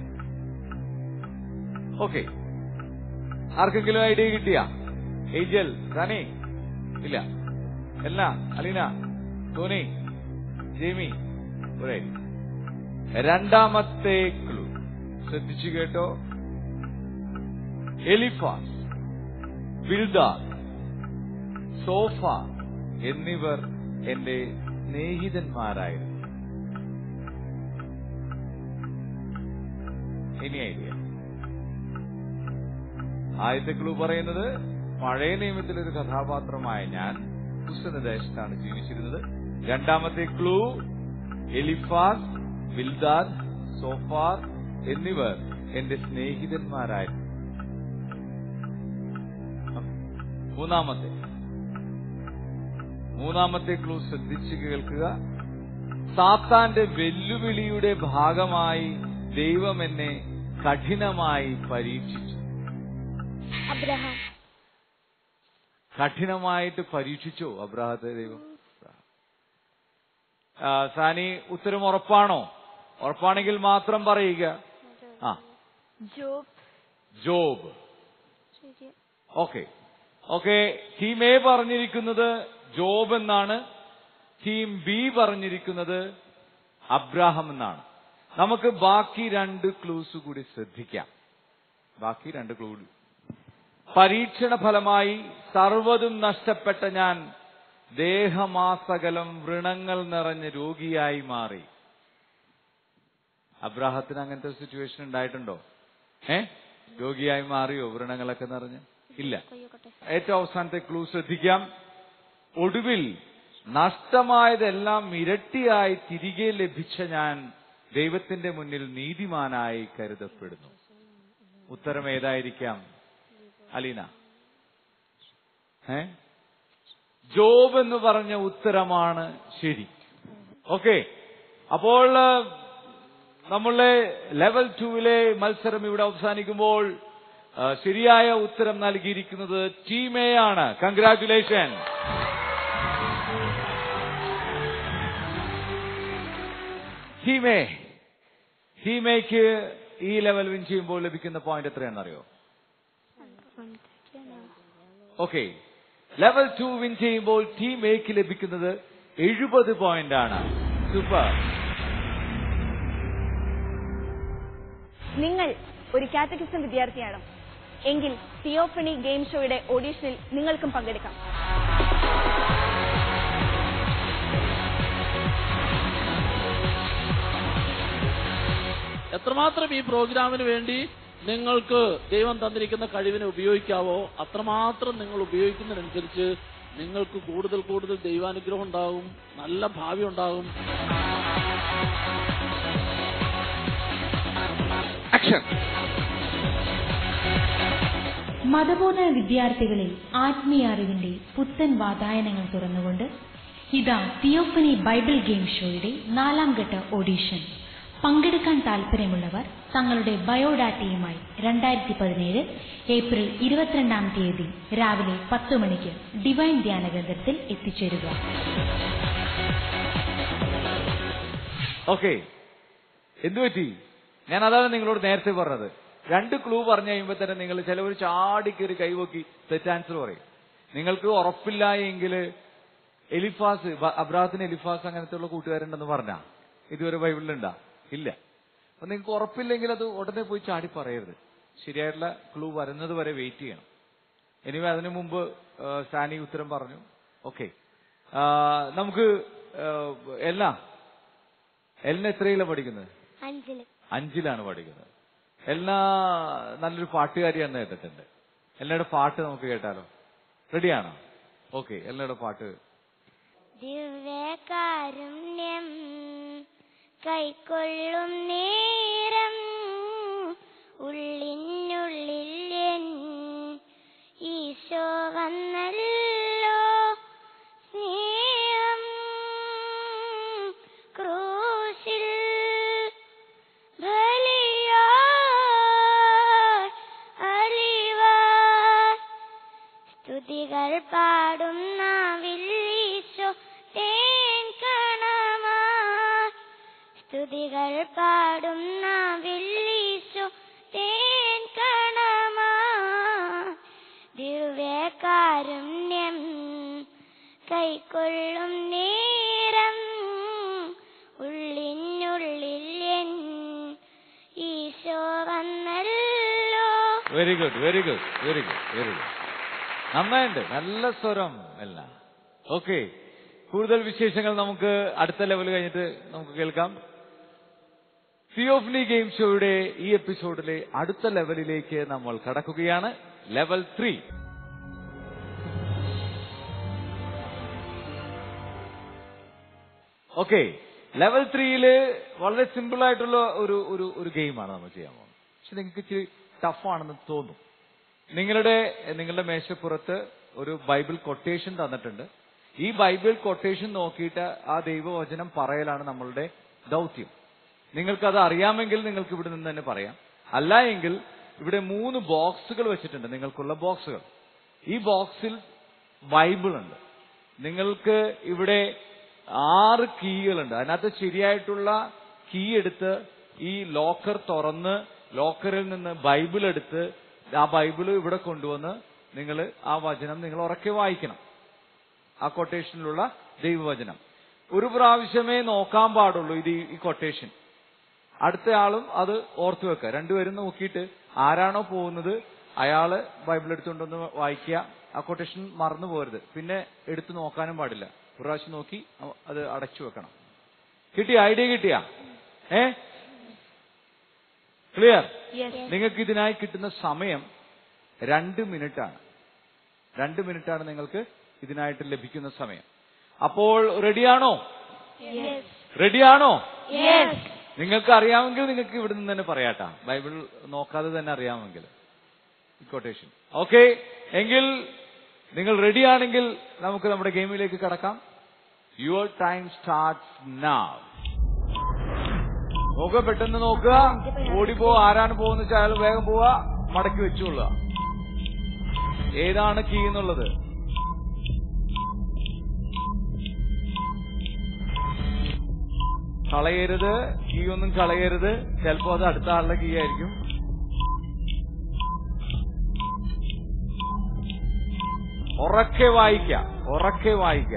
ഓക്കെ ആർക്കെങ്കിലും ഐഡിയ കിട്ടിയ ഏഞ്ചൽ സനി ഇല്ല എല്ല അലീന ടോനി ജെമി ഒരേ രണ്ടാമത്തെ ക്ലൂ ശ്രദ്ധിച്ചു കേട്ടോ എലിഫാസ് ബിൽദാർ സോഫ എന്നിവർ എന്റെ സ്നേഹിതന്മാരായിരുന്നു ഇനി ഐഡിയ ആദ്യത്തെ ക്ലൂ പറയുന്നത് പഴയ നിയമത്തിലെ ഒരു കഥാപാത്രമായ ഞാൻ ഉസ് ദേശത്താണ് ജീവിച്ചിരുന്നത് രണ്ടാമത്തെ ക്ലൂ എലിഫാസ് ബിൽദാർ സോഫാർ എന്നിവർ എന്റെ സ്നേഹിതന്മാരായിരുന്നു മൂന്നാമത്തെ മൂന്നാമത്തെ ക്ലൂ ശ്രദ്ധിച്ചു കേൾക്കുക സാത്താന്റെ വെല്ലുവിളിയുടെ ഭാഗമായി ദൈവം എന്നെ കഠിനമായി പരീക്ഷിച്ചു അബ്രഹാം കഠിനമായിട്ട് പരീക്ഷിച്ചോ അബ്രാഹത്തെ ദൈവം ആ, സാനി ഉത്തരം ഉറപ്പാണോ ഉറപ്പാണെങ്കിൽ മാത്രം പറയുക ആ ജോബ് ജോബ് ശരി ഓക്കെ ഓക്കെ ടീം എ പറഞ്ഞിരിക്കുന്നത് ജോബ് എന്നാണ് ടീം ബി പറഞ്ഞിരിക്കുന്നത് അബ്രാഹം എന്നാണ് നമുക്ക് ബാക്കി രണ്ട് ക്ലൂസ് കൂടി ശ്രദ്ധിക്കാം ബാക്കി രണ്ട് ക്ലൂ പരീക്ഷണ ഫലമായി സർവ്വതും നഷ്ടപ്പെട്ട ഞാൻ ദേഹമാസകലം വ്രണങ്ങൾ നിറഞ്ഞ രോഗിയായി മാറി അബ്രാഹത്തിന് അങ്ങനത്തെ ഒരു സിറ്റുവേഷൻ ഉണ്ടായിട്ടുണ്ടോ ഏ രോഗിയായി മാറിയോ വ്രണങ്ങളൊക്കെ നിറഞ്ഞ് ഇല്ല ഏറ്റവും അവസാനത്തെ ക്ലൂ ശ്രദ്ധിക്കാം ഒടുവിൽ നഷ്ടമായതെല്ലാം ഇരട്ടിയായി തിരികെ ലഭിച്ച ഞാൻ ദൈവത്തിന്റെ മുന്നിൽ നീതിമാനായി കരുതപ്പെടുന്നു ഉത്തരം ഏതായിരിക്കാം അലീന ഏ ജോബ് എന്ന് പറഞ്ഞ ഉത്തരമാണ് ശരി ഓക്കെ അപ്പോൾ നമ്മളെ ലെവൽ ടൂവിലെ മത്സരം ഇവിടെ അവസാനിക്കുമ്പോൾ ആ, ശരിയായ ഉത്തരം നൽകിയിരിക്കുന്നത് ടീം എ ആണ് കൺഗ്രാറ്റുലേഷൻ ടീം എ ടീം എക്ക് ഈ ലെവൽ വിൻ ചെയ്യുമ്പോൾ ലഭിക്കുന്ന പോയിന്റ് എത്രയാണെന്നറിയോ ഓക്കെ ലെവൽ ടു വിൻ ചെയ്യുമ്പോൾ ടീം എക്ക് ലഭിക്കുന്നത് എഴുപത് പോയിന്റ് ആണ് സൂപ്പർ നിങ്ങൾ ഒരു കാറ്റഗിസം വിദ്യാർത്ഥിയാണ് എങ്കിൽ തിയോഫണി ഗെയിം ഷോയുടെ ഓഡീഷനിൽ നിങ്ങൾക്കും പങ്കെടുക്കാം എത്രമാത്രം ഈ പ്രോഗ്രാമിന് വേണ്ടി നിങ്ങൾക്ക് ദൈവം തന്നിരിക്കുന്ന കഴിവിനെ ഉപയോഗിക്കാവോ അത്രമാത്രം നിങ്ങൾ ഉപയോഗിക്കുന്നതിനനുസരിച്ച് നിങ്ങൾക്ക് കൂടുതൽ കൂടുതൽ ദൈവാനുഗ്രഹം ഉണ്ടാകും നല്ല ഭാവി ഉണ്ടാകും മതബോധന വിദ്യാർത്ഥികളിൽ ആത്മീയ അറിവിന്റെ പുത്തൻ വാതായനങ്ങൾ തുറന്നുകൊണ്ട് ഇതാ തിയോഫനി ബൈബിൾ ഗെയിം ഷോയുടെ നാലാം ഘട്ട ഓഡീഷൻ പങ്കെടുക്കാൻ താൽപ്പര്യമുള്ളവർ തങ്ങളുടെ ബയോഡാറ്റയുമായി രണ്ടായിരത്തി പതിനേഴ് ഏപ്രിൽ ഇരുപത്തിരണ്ടാം തീയതി രാവിലെ പത്ത് മണിക്ക് ഡിവൈൻ ധ്യാന കേന്ദ്രത്തിൽ എത്തിച്ചേരുക ഓക്കെ എന്തു പറ്റി ഞാൻ അതാണ് നിങ്ങളോട് നേരത്തെ പറഞ്ഞത് രണ്ട് ക്ലൂ പറഞ്ഞു കഴിയുമ്പോൾ തന്നെ നിങ്ങൾ ചിലവർ ചാടി കയറി കൈവക്കി തെറ്റ് ആൻസർ പറയും നിങ്ങൾക്ക് ഉറപ്പില്ല എങ്കിൽ എലിഫാസ് ബ- അബ്രാഹത്തിന് എലിഫാസ് അങ്ങനത്തെ ഉള്ള കൂട്ടുകാരുണ്ടെന്ന് പറഞ്ഞാ ഇതുവരെ ബൈബിളിലുണ്ടാ ഇല്ല അപ്പൊ നിങ്ങൾക്ക് ഉറപ്പില്ലെങ്കിൽ അത് ഉടനെ പോയി ചാടി പറയരുത് ശരിയായിട്ടുള്ള ക്ലൂ വരുന്നത് വരെ വെയിറ്റ് ചെയ്യണം എനിവേ അതിനു മുമ്പ് ആ, സാനി ഉത്തരം പറഞ്ഞു ഓക്കെ നമുക്ക് ആ, എല്ലാം എല്ലാം എത്രയിലാണ് പഠിക്കുന്നത് അഞ്ചില് അഞ്ചിലാണ് പഠിക്കുന്നത് എല്ലാ നല്ലൊരു പാട്ടുകാരിയാന്ന് കേട്ടിട്ടുണ്ട് എല്ലാവരുടെ പാട്ട് നമുക്ക് കേട്ടാലോ റെഡിയാണോ ഓക്കെ എല്ലാവരുടെ പാട്ട് ദിവ്യകാരുണ്യം കൈക്കൊള്ളും നേരം ഉള്ളിനുള്ളിൽ എൻ ഈശോ വന്നല്ലോ സ്നേഹം ക്രൂശിൽ ബലിയായി അലിവായി സ്തുതികൾ പാടും നാവില്ലീശോ തേൻ കണമായി സ്തുതികൾ പാടും നാവില്ലീശോ തേൻ കണമായി ദിവ്യകാരുണ്യം കൈക്കൊള്ളും നേരം ഉള്ളിനുള്ളിൽ എൻ ഈശോ വന്നല്ലോ very good very good very good very good നന്നായിട്ടുണ്ട് നല്ല സ്വരം എല്ലാം ഓക്കെ കൂടുതൽ വിശേഷങ്ങൾ നമുക്ക് അടുത്ത ലെവൽ കഴിഞ്ഞിട്ട് നമുക്ക് കേൾക്കാം സിയോഫ്നി ഗെയിം ഷോയുടെ ഈ എപ്പിസോഡിലെ അടുത്ത ലെവലിലേക്ക് നമ്മൾ കടക്കുകയാണ് ലെവൽ ത്രീ ഓക്കെ ലെവൽ ത്രീയില് വളരെ സിമ്പിൾ ആയിട്ടുള്ള ഒരു ഒരു ഒരു ഗെയിമാണ് നമ്മൾ ചെയ്യാൻ പോകുന്നത് പക്ഷെ നിങ്ങൾക്ക് ഇച്ചിരി ടഫാണെന്ന് തോന്നും നിങ്ങളുടെ നിങ്ങളുടെ മേശപ്പുറത്ത് ഒരു ബൈബിൾ കൊട്ടേഷൻ തന്നിട്ടുണ്ട് ഈ ബൈബിൾ കൊട്ടേഷൻ നോക്കിയിട്ട് ആ ദൈവവചനം പറയലാണ് നമ്മളുടെ ദൗത്യം നിങ്ങൾക്കത് അറിയാമെങ്കിൽ നിങ്ങൾക്ക് ഇവിടെ നിന്ന് തന്നെ പറയാം അല്ല എങ്കിൽ ഇവിടെ മൂന്ന് ബോക്സുകൾ വെച്ചിട്ടുണ്ട് നിങ്ങൾക്കുള്ള ബോക്സുകൾ ഈ ബോക്സിൽ ബൈബിൾ ഉണ്ട് നിങ്ങൾക്ക് ഇവിടെ ആറ് കീകളുണ്ട് അതിനകത്ത് ശരിയായിട്ടുള്ള കീ എടുത്ത് ഈ ലോക്കർ തുറന്ന് ലോക്കറിൽ നിന്ന് ബൈബിൾ എടുത്ത് ആ ബൈബിൾ ഇവിടെ കൊണ്ടുവന്ന് നിങ്ങൾ ആ വചനം നിങ്ങൾ ഉറക്കെ വായിക്കണം ആ കൊട്ടേഷനിലുള്ള ദൈവവചനം ഒരു പ്രാവശ്യമേ നോക്കാൻ പാടുള്ളൂ ഇത് ഈ- ഈ കൊട്ടേഷൻ അടുത്ത ആളും അത് ഓർത്തു വെക്കുക രണ്ടുപേരും നോക്കിയിട്ട് ആരാണോ പോകുന്നത് അയാള് ബൈബിൾ എടുത്തുകൊണ്ടൊന്ന് വായിക്കുക ആ കൊട്ടേഷൻ മറന്നു പോരുത് പിന്നെ എടുത്തു നോക്കാനും പാടില്ല ഒരു പ്രാവശ്യം നോക്കി അ- അത് അടച്ചു വെക്കണം കിട്ടിയ ഐഡിയ കിട്ടിയ ഏ ക്ലിയർ നിങ്ങൾക്ക് ഇതിനായി കിട്ടുന്ന സമയം രണ്ട് മിനിറ്റ് ആണ് രണ്ട് മിനിറ്റ് ആണ് നിങ്ങൾക്ക് ഇതിനായിട്ട് ലഭിക്കുന്ന സമയം അപ്പോൾ റെഡിയാണോ റെഡിയാണോ നിങ്ങൾക്ക് അറിയാമെങ്കിൽ നിങ്ങൾക്ക് ഇവിടെ നിന്ന് തന്നെ പറയാട്ടാ ബൈബിൾ നോക്കാതെ തന്നെ അറിയാമെങ്കിൽ കൊട്ടേഷൻ ഓക്കെ എങ്കിൽ നിങ്ങൾ റെഡിയാണെങ്കിൽ നമുക്ക് നമ്മുടെ ഗെയിമിലേക്ക് കടക്കാം യുവർ ടൈം സ്റ്റാർട്ട് now നോക്കുക പെട്ടെന്ന് നോക്കുക ഓടിപ്പോ ആരാണ് പോകുന്ന വെച്ചാൽ അയാൾ വേഗം പോവുക മടക്കി വെച്ചുകൊള്ളുക ഏതാണ് കീ എന്നുള്ളത് കളയരുത് കീ ഒന്നും കളയരുത് ചിലപ്പോ അത് അടുത്ത ആളുടെ കീ ആയിരിക്കും ഉറക്കെ വായിക്ക ഉറക്കെ വായിക്ക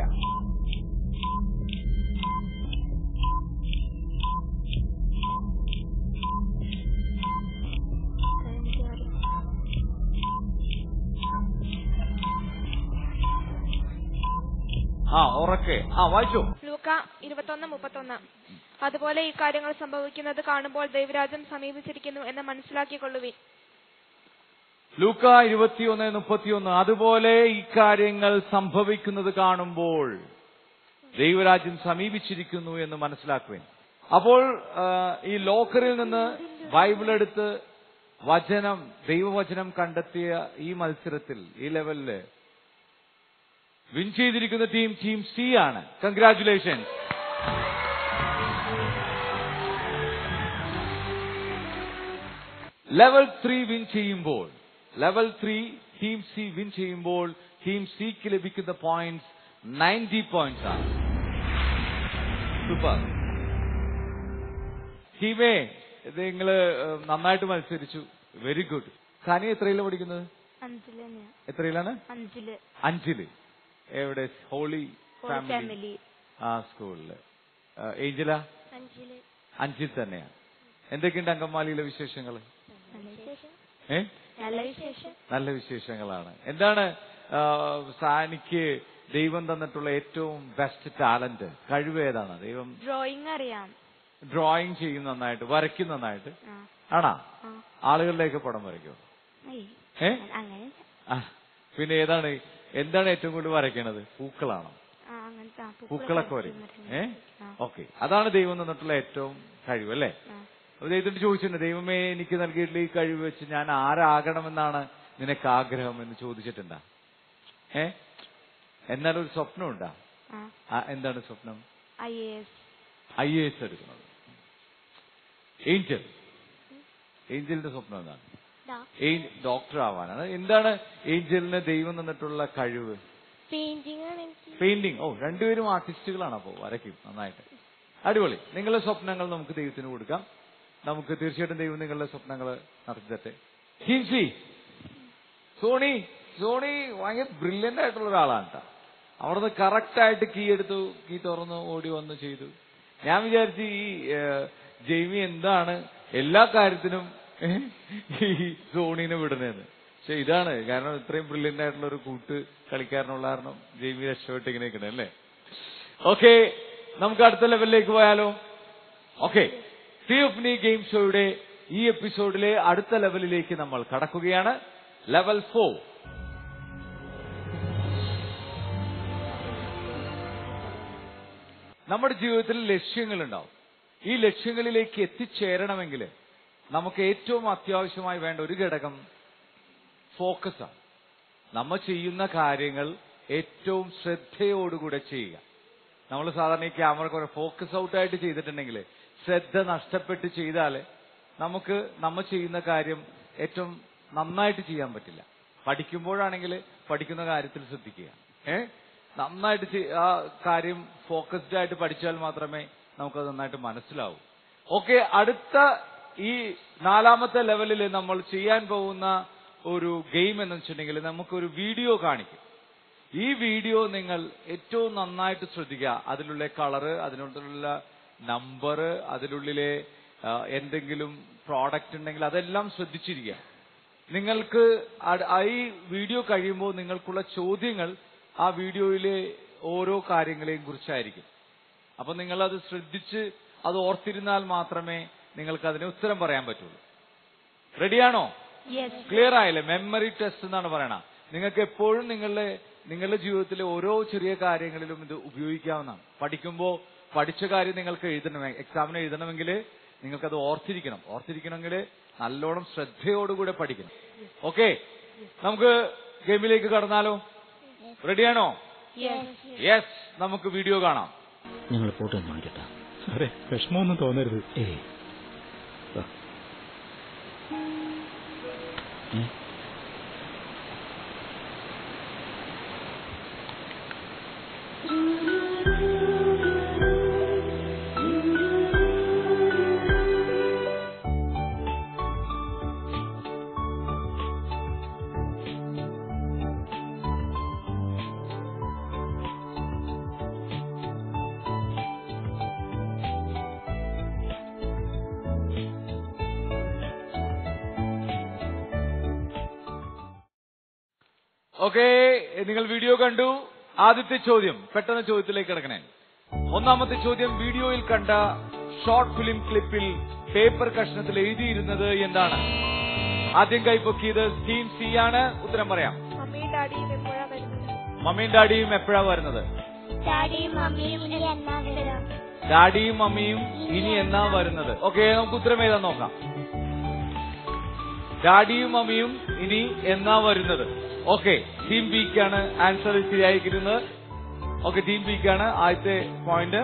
ആ ഉറക്കെ ആ വായിച്ചോ ലൂക്ക ഇരുപത്തൊന്ന് മുപ്പത്തൊന്ന് അതുപോലെ ഈ കാര്യങ്ങൾ സംഭവിക്കുന്നത് കാണുമ്പോൾ ദൈവരാജ്യം സമീപിച്ചിരിക്കുന്നു എന്ന് മനസ്സിലാക്കിക്കൊള്ളുവിൻ ലൂക്ക ഇരുപത്തിയൊന്ന് മുപ്പത്തിയൊന്ന് അതുപോലെ ഇക്കാര്യങ്ങൾ സംഭവിക്കുന്നത് കാണുമ്പോൾ ദൈവരാജ്യം സമീപിച്ചിരിക്കുന്നു എന്ന് മനസ്സിലാക്കുവാൻ അപ്പോൾ ആ, ഈ ലോക്കറിൽ നിന്ന് ബൈബിൾ എടുത്ത് വചനം ദൈവവചനം കണ്ടെത്തിയ ഈ മത്സരത്തിൽ ഈ ലെവലില് വിൻ ചെയ്തിരിക്കുന്ന ടീം ടീം സി ആണ് കൺഗ്രാറ്റുലേഷൻസ് ലെവൽ ത്രീ വിൻ ചെയ്യുമ്പോൾ level three team C win ചെയ്യുമ്പോൾ ടീം സിക്ക് ലഭിക്കുന്ന പോയിന്റ്സ് നയൻറ്റി പോയിന്റ്സ് ആണ് സൂപ്പർ ടീമേ ഇത് നിങ്ങള് ഏഹ്, നന്നായിട്ട് മത്സരിച്ചു വെരി ഗുഡ് സനി എത്രയിലാണ് പഠിക്കുന്നത് അഞ്ചില് തന്നെയാ എത്രയിലാണ് അഞ്ചില് അഞ്ചില് എവിടെ ഹോളി ഫാമിലി ഫാമിലി ആ സ്കൂളില് ഏഞ്ചല അഞ്ചില് അഞ്ചിൽ തന്നെയാണ് എന്തൊക്കെയുണ്ട് അങ്കമാലിയിലെ വിശേഷങ്ങൾ ഏ നല്ല വിശേഷം നല്ല വിശേഷങ്ങളാണ് എന്താണ് ആ, സാനിക്ക് ദൈവം തന്നിട്ടുള്ള ഏറ്റവും ബെസ്റ്റ് ടാലന്റ് കഴിവ് ഏതാണ് ദൈവം ഡ്രോയിങ് അറിയാം ഡ്രോയിങ് ചെയ്യും നന്നായിട്ട് വരയ്ക്കും നന്നായിട്ട് ആ ആണാ ആ ആളുകളിലേക്ക് പടം വരയ്ക്കും ഏയ്, ഏ അങ്ങനെ ആ, പിന്നെ ഏതാണ് എന്താണ് ഏറ്റവും കൂടുതൽ വരയ്ക്കണത് പൂക്കളാണോ ആ അങ്ങനത്തെ ആ, പൂക്കളൊക്കെ പൂക്കളൊക്കെ വരയ്ക്കും വരയ്ക്കും. ഏ ആ. ഓക്കെ അതാണ് ദൈവം തന്നിട്ടുള്ള ഏറ്റവും കഴിവ് അല്ലേ ആ. അപ്പൊ ദൈവത്തോട് ചോദിച്ചിട്ടുണ്ട് ദൈവമേ എനിക്ക് നൽകിയിട്ടുള്ള ഈ കഴിവ് വെച്ച് ഞാൻ ആരാകണമെന്നാണ് നിനക്ക് ആഗ്രഹം എന്ന് ചോദിച്ചിട്ടുണ്ടാ ഏ എന്നാൽ ഒരു സ്വപ്നമുണ്ടാ ആ ആ, എന്താണ് സ്വപ്നം I A S I A S എടുക്കുന്നത് ഏഞ്ചൽ ഏഞ്ചലിന്റെ സ്വപ്നം എന്താണ് ഡോക്ടർ ആവാനാണ് എന്താണ് ഏഞ്ചലിന് ദൈവം തന്നിട്ടുള്ള കഴിവ് പെയിന്റിംഗ് ആണ് എനിക്ക് പെയിന്റിങ് ഓ രണ്ടുപേരും ആർട്ടിസ്റ്റുകളാണ് അപ്പോ വരയ്ക്കും നന്നായിട്ട് അടിപൊളി നിങ്ങളുടെ സ്വപ്നങ്ങൾ നമുക്ക് ദൈവത്തിന് കൊടുക്കാം നമുക്ക് തീർച്ചയായിട്ടും ദൈവം നിങ്ങളുടെ സ്വപ്നങ്ങൾ നടത്തി തരട്ടെ ഹിൻസി സോണി സോണി ഭയങ്കര ബ്രില്യന്റ് ആയിട്ടുള്ള ഒരാളാണ് കേട്ടോ അവിടുന്ന് കറക്റ്റ് ആയിട്ട് കീ എടുത്തു കീ തുറന്നു ഓടി വന്ന് ചെയ്തു ഞാൻ വിചാരിച്ചു ഈ ഏഹ്, ജെയ്മി എന്താണ് എല്ലാ കാര്യത്തിനും ഏഹ്, ഈ സോണീനെ വിടുന്നതെന്ന് പക്ഷെ ഇതാണ് കാരണം ഇത്രയും ബ്രില്യന്റ് ആയിട്ടുള്ള ഒരു കൂട്ട് കളിക്കാരനുള്ള കാരണം ജെയ്മി രക്ഷപ്പെട്ട് ഇങ്ങനെ നിൽക്കണേ അല്ലേ ഓക്കെ നമുക്ക് അടുത്ത ലെവലിലേക്ക് പോയാലോ ഓക്കെ തിയോഫ്നി ഗെയിം ഷോയുടെ ഈ എപ്പിസോഡിലെ അടുത്ത ലെവലിലേക്ക് നമ്മൾ കടക്കുകയാണ് ലെവൽ ഫോർ നമ്മുടെ ജീവിതത്തിൽ ലക്ഷ്യങ്ങളുണ്ടാവും ഈ ലക്ഷ്യങ്ങളിലേക്ക് എത്തിച്ചേരണമെങ്കിൽ നമുക്ക് ഏറ്റവും അത്യാവശ്യമായി വേണ്ട ഒരു ഘടകം ഫോക്കസാണ് നമ്മൾ ചെയ്യുന്ന കാര്യങ്ങൾ ഏറ്റവും ശ്രദ്ധയോടുകൂടെ ചെയ്യുക നമ്മൾ സാധാരണ ഈ ക്യാമറ കുറെ ഫോക്കസ് ഔട്ട് ആയിട്ട് ചെയ്തിട്ടുണ്ടെങ്കിൽ ശ്രദ്ധ നഷ്ടപ്പെട്ട് ചെയ്താൽ നമുക്ക് നമ്മൾ ചെയ്യുന്ന കാര്യം ഏറ്റവും നന്നായിട്ട് ചെയ്യാൻ പറ്റില്ല പഠിക്കുമ്പോഴാണെങ്കിൽ പഠിക്കുന്ന കാര്യത്തിൽ ശ്രദ്ധിക്കുക ഏ നന്നായിട്ട് ചെയ്- ആ കാര്യം ഫോക്കസ്ഡ് ആയിട്ട് പഠിച്ചാൽ മാത്രമേ നമുക്കത് നന്നായിട്ട് മനസ്സിലാവൂ ഓക്കെ അടുത്ത ഈ നാലാമത്തെ ലെവലിൽ നമ്മൾ ചെയ്യാൻ പോകുന്ന ഒരു ഗെയിം എന്ന് വെച്ചിട്ടുണ്ടെങ്കിൽ നമുക്കൊരു വീഡിയോ കാണിക്കും ഈ വീഡിയോ നിങ്ങൾ ഏറ്റവും നന്നായിട്ട് ശ്രദ്ധിക്കുക അതിലുള്ള കളറ് അതിനുള്ള നമ്പർ അതിനുള്ളിലെ ആ, എന്തെങ്കിലും പ്രോഡക്റ്റ് ഉണ്ടെങ്കിൽ അതെല്ലാം ശ്രദ്ധിച്ചിരിക്കുക നിങ്ങൾക്ക് അട്- ആ ഈ വീഡിയോ കഴിയുമ്പോൾ നിങ്ങൾക്കുള്ള ചോദ്യങ്ങൾ ആ വീഡിയോയിലെ ഓരോ കാര്യങ്ങളെയും കുറിച്ചായിരിക്കും അപ്പൊ നിങ്ങൾ അത് ശ്രദ്ധിച്ച് അത് ഓർത്തിരുന്നാൽ മാത്രമേ നിങ്ങൾക്ക് അതിന് ഉത്തരം പറയാൻ പറ്റുള്ളൂ റെഡിയാണോ ക്ലിയർ ആയില്ലേ മെമ്മറി ടെസ്റ്റ് എന്നാണ് പറയണ നിങ്ങൾക്ക് എപ്പോഴും നിങ്ങളുടെ നിങ്ങളുടെ ജീവിതത്തിലെ ഓരോ ചെറിയ കാര്യങ്ങളിലും ഇത് ഉപയോഗിക്കാവുന്നതാണ് പഠിക്കുമ്പോൾ പഠിച്ച കാര്യം നിങ്ങൾക്ക് എഴുതണം എക്സാമിന് എഴുതണമെങ്കിൽ നിങ്ങൾക്കത് ഓർത്തിരിക്കണം ഓർത്തിരിക്കണമെങ്കിൽ നല്ലോണം ശ്രദ്ധയോടുകൂടെ പഠിക്കണം ഓക്കെ നമുക്ക് ഗെയിമിലേക്ക് കടന്നാലോ റെഡിയാണോ യെസ് നമുക്ക് വീഡിയോ കാണാം ഞങ്ങൾ ഫോട്ടോ ഒന്ന് വാങ്ങിക്കട്ടാ സാറേ വിഷമമൊന്നും തോന്നരുത് ഏയ് വാ. ഏ? ഓക്കെ നിങ്ങൾ വീഡിയോ കണ്ടു ആദ്യത്തെ ചോദ്യം പെട്ടെന്ന് ചോദ്യത്തിലേക്ക് കിടക്കണേ ഒന്നാമത്തെ ചോദ്യം വീഡിയോയിൽ കണ്ട ഷോർട്ട് ഫിലിം ക്ലിപ്പിൽ പേപ്പർ കഷ്ണത്തിൽ എഴുതിയിരുന്നത് എന്താണ് ആദ്യം കൈപ്പൊക്കിയത് ടീം സി ആണ് ഉത്തരം പറയാം മമ്മിയും ഡാഡിയും എപ്പോഴാ വരുന്നത് മമ്മിയും ഡാഡിയും എപ്പോഴാ വരുന്നത് ഡാഡിയും മമ്മിയും ഇനി എന്നാ വരാം ഡാഡിയും മമ്മിയും ഇനി എന്നാ വരുന്നത് ഓക്കെ നമുക്ക് ഉത്തരം ഏതാ നോക്കാം ഡാഡിയും മമ്മിയും ഇനി എന്നാ വരുന്നത് ഓക്കെ ടീം ബിക്കാണ് ആൻസർ ശരിയായിരിക്കുന്നത് ഓക്കെ ടീം ബിക്കാണ് ആദ്യത്തെ പോയിന്റ്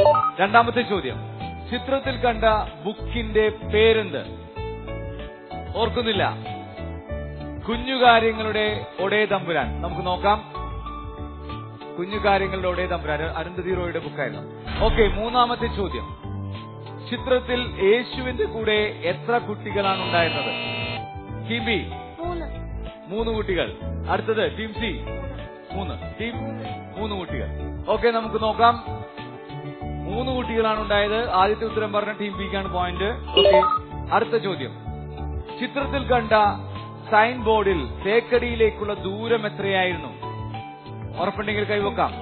രണ്ടാമത്തെ ചോദ്യം ചിത്രത്തിൽ കണ്ട ബുക്കിന്റെ പേരെന്ത് ഓർക്കുന്നില്ല കുഞ്ഞു കാര്യങ്ങളുടെ ഒടേ തമ്പുരാൻ നമുക്ക് നോക്കാം കുഞ്ഞു കാര്യങ്ങളുടെ ഒടേ തമ്പുരാൻ അരുന്ധതി റോയുടെ ബുക്കായിരുന്നു ഓക്കെ മൂന്നാമത്തെ ചോദ്യം ചിത്രത്തിൽ യേശുവിന്റെ കൂടെ എത്ര കുട്ടികളാണ് ഉണ്ടായിരുന്നത് ടീം ബി മൂന്ന് മൂന്ന് കുട്ടികൾ അടുത്തത് ടീം സി മൂന്ന് ടീം മൂന്ന് കുട്ടികൾ ഓക്കെ നമുക്ക് നോക്കാം മൂന്ന് കുട്ടികളാണ് ഉണ്ടായത് ആദ്യത്തെ ഉത്തരം പറഞ്ഞ ടീം ബിക്കാണ് പോയിന്റ് ഓക്കെ അടുത്ത ചോദ്യം ചിത്രത്തിൽ കണ്ട സൈൻ ബോർഡിൽ തേക്കടിയിലേക്കുള്ള ദൂരം എത്രയായിരുന്നു ഉറപ്പുണ്ടെങ്കിൽ കൈവക്കാം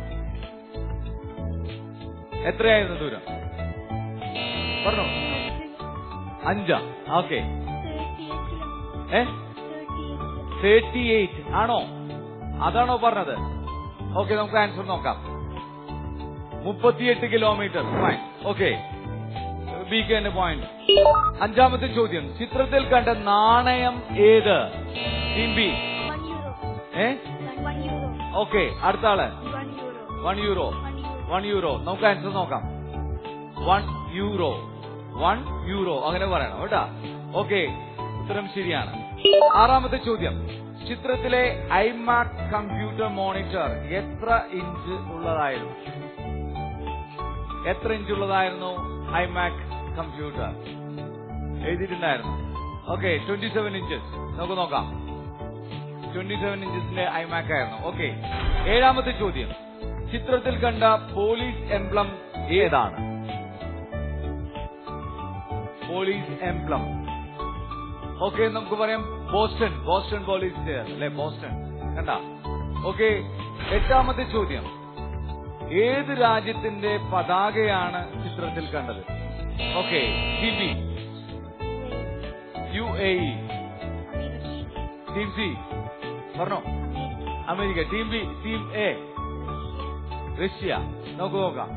എത്രയായിരുന്നു ദൂരം പറഞ്ഞോ അഞ്ചാ ഓക്കെ ഏ തേർട്ടി എയ്റ്റ് ആണോ അതാണോ പറഞ്ഞത് ഓക്കെ നമുക്ക് ആൻസർ നോക്കാം മുപ്പത്തിയെട്ട് കിലോമീറ്റർ ഫൈൻ ഓക്കെ ബി കെ പോയിന്റ് അഞ്ചാമത്തെ ചോദ്യം ചിത്രത്തിൽ കണ്ട നാണയം ഏത് team B one euro A one euro okay അടുത്ത ആള് one euro one euro one euro നമുക്ക് ആൻസർ നോക്കാം വൺ യൂറോ വൺ യൂറോ അങ്ങനെ പറയണം കേട്ടാ ഓക്കെ ഉത്തരം ശരിയാണ് ആറാമത്തെ ചോദ്യം ചിത്രത്തിലെ ഐമാക് കമ്പ്യൂട്ടർ മോണിറ്റർ എത്ര ഇഞ്ച് ഉള്ളതായിരുന്നു എത്ര ഇഞ്ച് ഉള്ളതായിരുന്നു ഐമാക് കമ്പ്യൂട്ടർ എഴുതിയിട്ടുണ്ടായിരുന്നു ഓക്കെ ട്വന്റി സെവൻ ഇഞ്ചസ് നമുക്ക് നോക്കാം ട്വന്റി സെവൻ ഇഞ്ചസിന്റെ ഐമാക് ആയിരുന്നു ഓക്കെ ഏഴാമത്തെ ചോദ്യം ചിത്രത്തിൽ കണ്ട പോലീസ് എംബ്ലം ഏതാണ് പോലീസ് എംബ്ലം ഓക്കെ നമുക്ക് പറയാം ബോസ്റ്റൺ ബോസ്റ്റൺ പോലീസ് അല്ലെ ബോസ്റ്റൺ കണ്ട ഓക്കെ എട്ടാമത്തെ ചോദ്യം ഏത് രാജ്യത്തിന്റെ പതാകയാണ് ചിത്രത്തിൽ കണ്ടത് okay T B U A E team C പറഞ്ഞോ America team B team A Russia നമുക്ക് നോക്കാം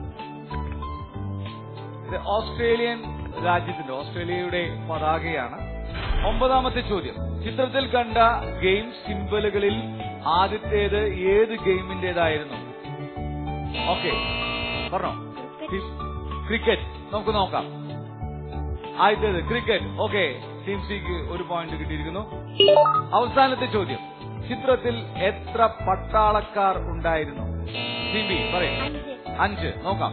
ഇത് ഓസ്ട്രേലിയൻ രാജ്യത്തിന്റെ ഓസ്ട്രേലിയയുടെ പതാകയാണ് ഒമ്പതാമത്തെ ചോദ്യം ചിത്രത്തിൽ കണ്ട ഗെയിം സിംബലുകളിൽ ആദ്യത്തേത് ഏത് ഗെയിമിന്റേതായിരുന്നു ഓക്കെ പറഞ്ഞോ ക്രിക്കറ്റ് നമുക്ക് നോക്കാം ആദ്യത്തേത് ക്രിക്കറ്റ് ഓക്കെ ടീം സിക്ക് ഒരു പോയിന്റ് കിട്ടിയിരിക്കുന്നു അവസാനത്തെ ചോദ്യം ചിത്രത്തിൽ എത്ര പട്ടാളക്കാർ ഉണ്ടായിരുന്നു ടീം ബി പറയും അഞ്ച് അഞ്ച് നോക്കാം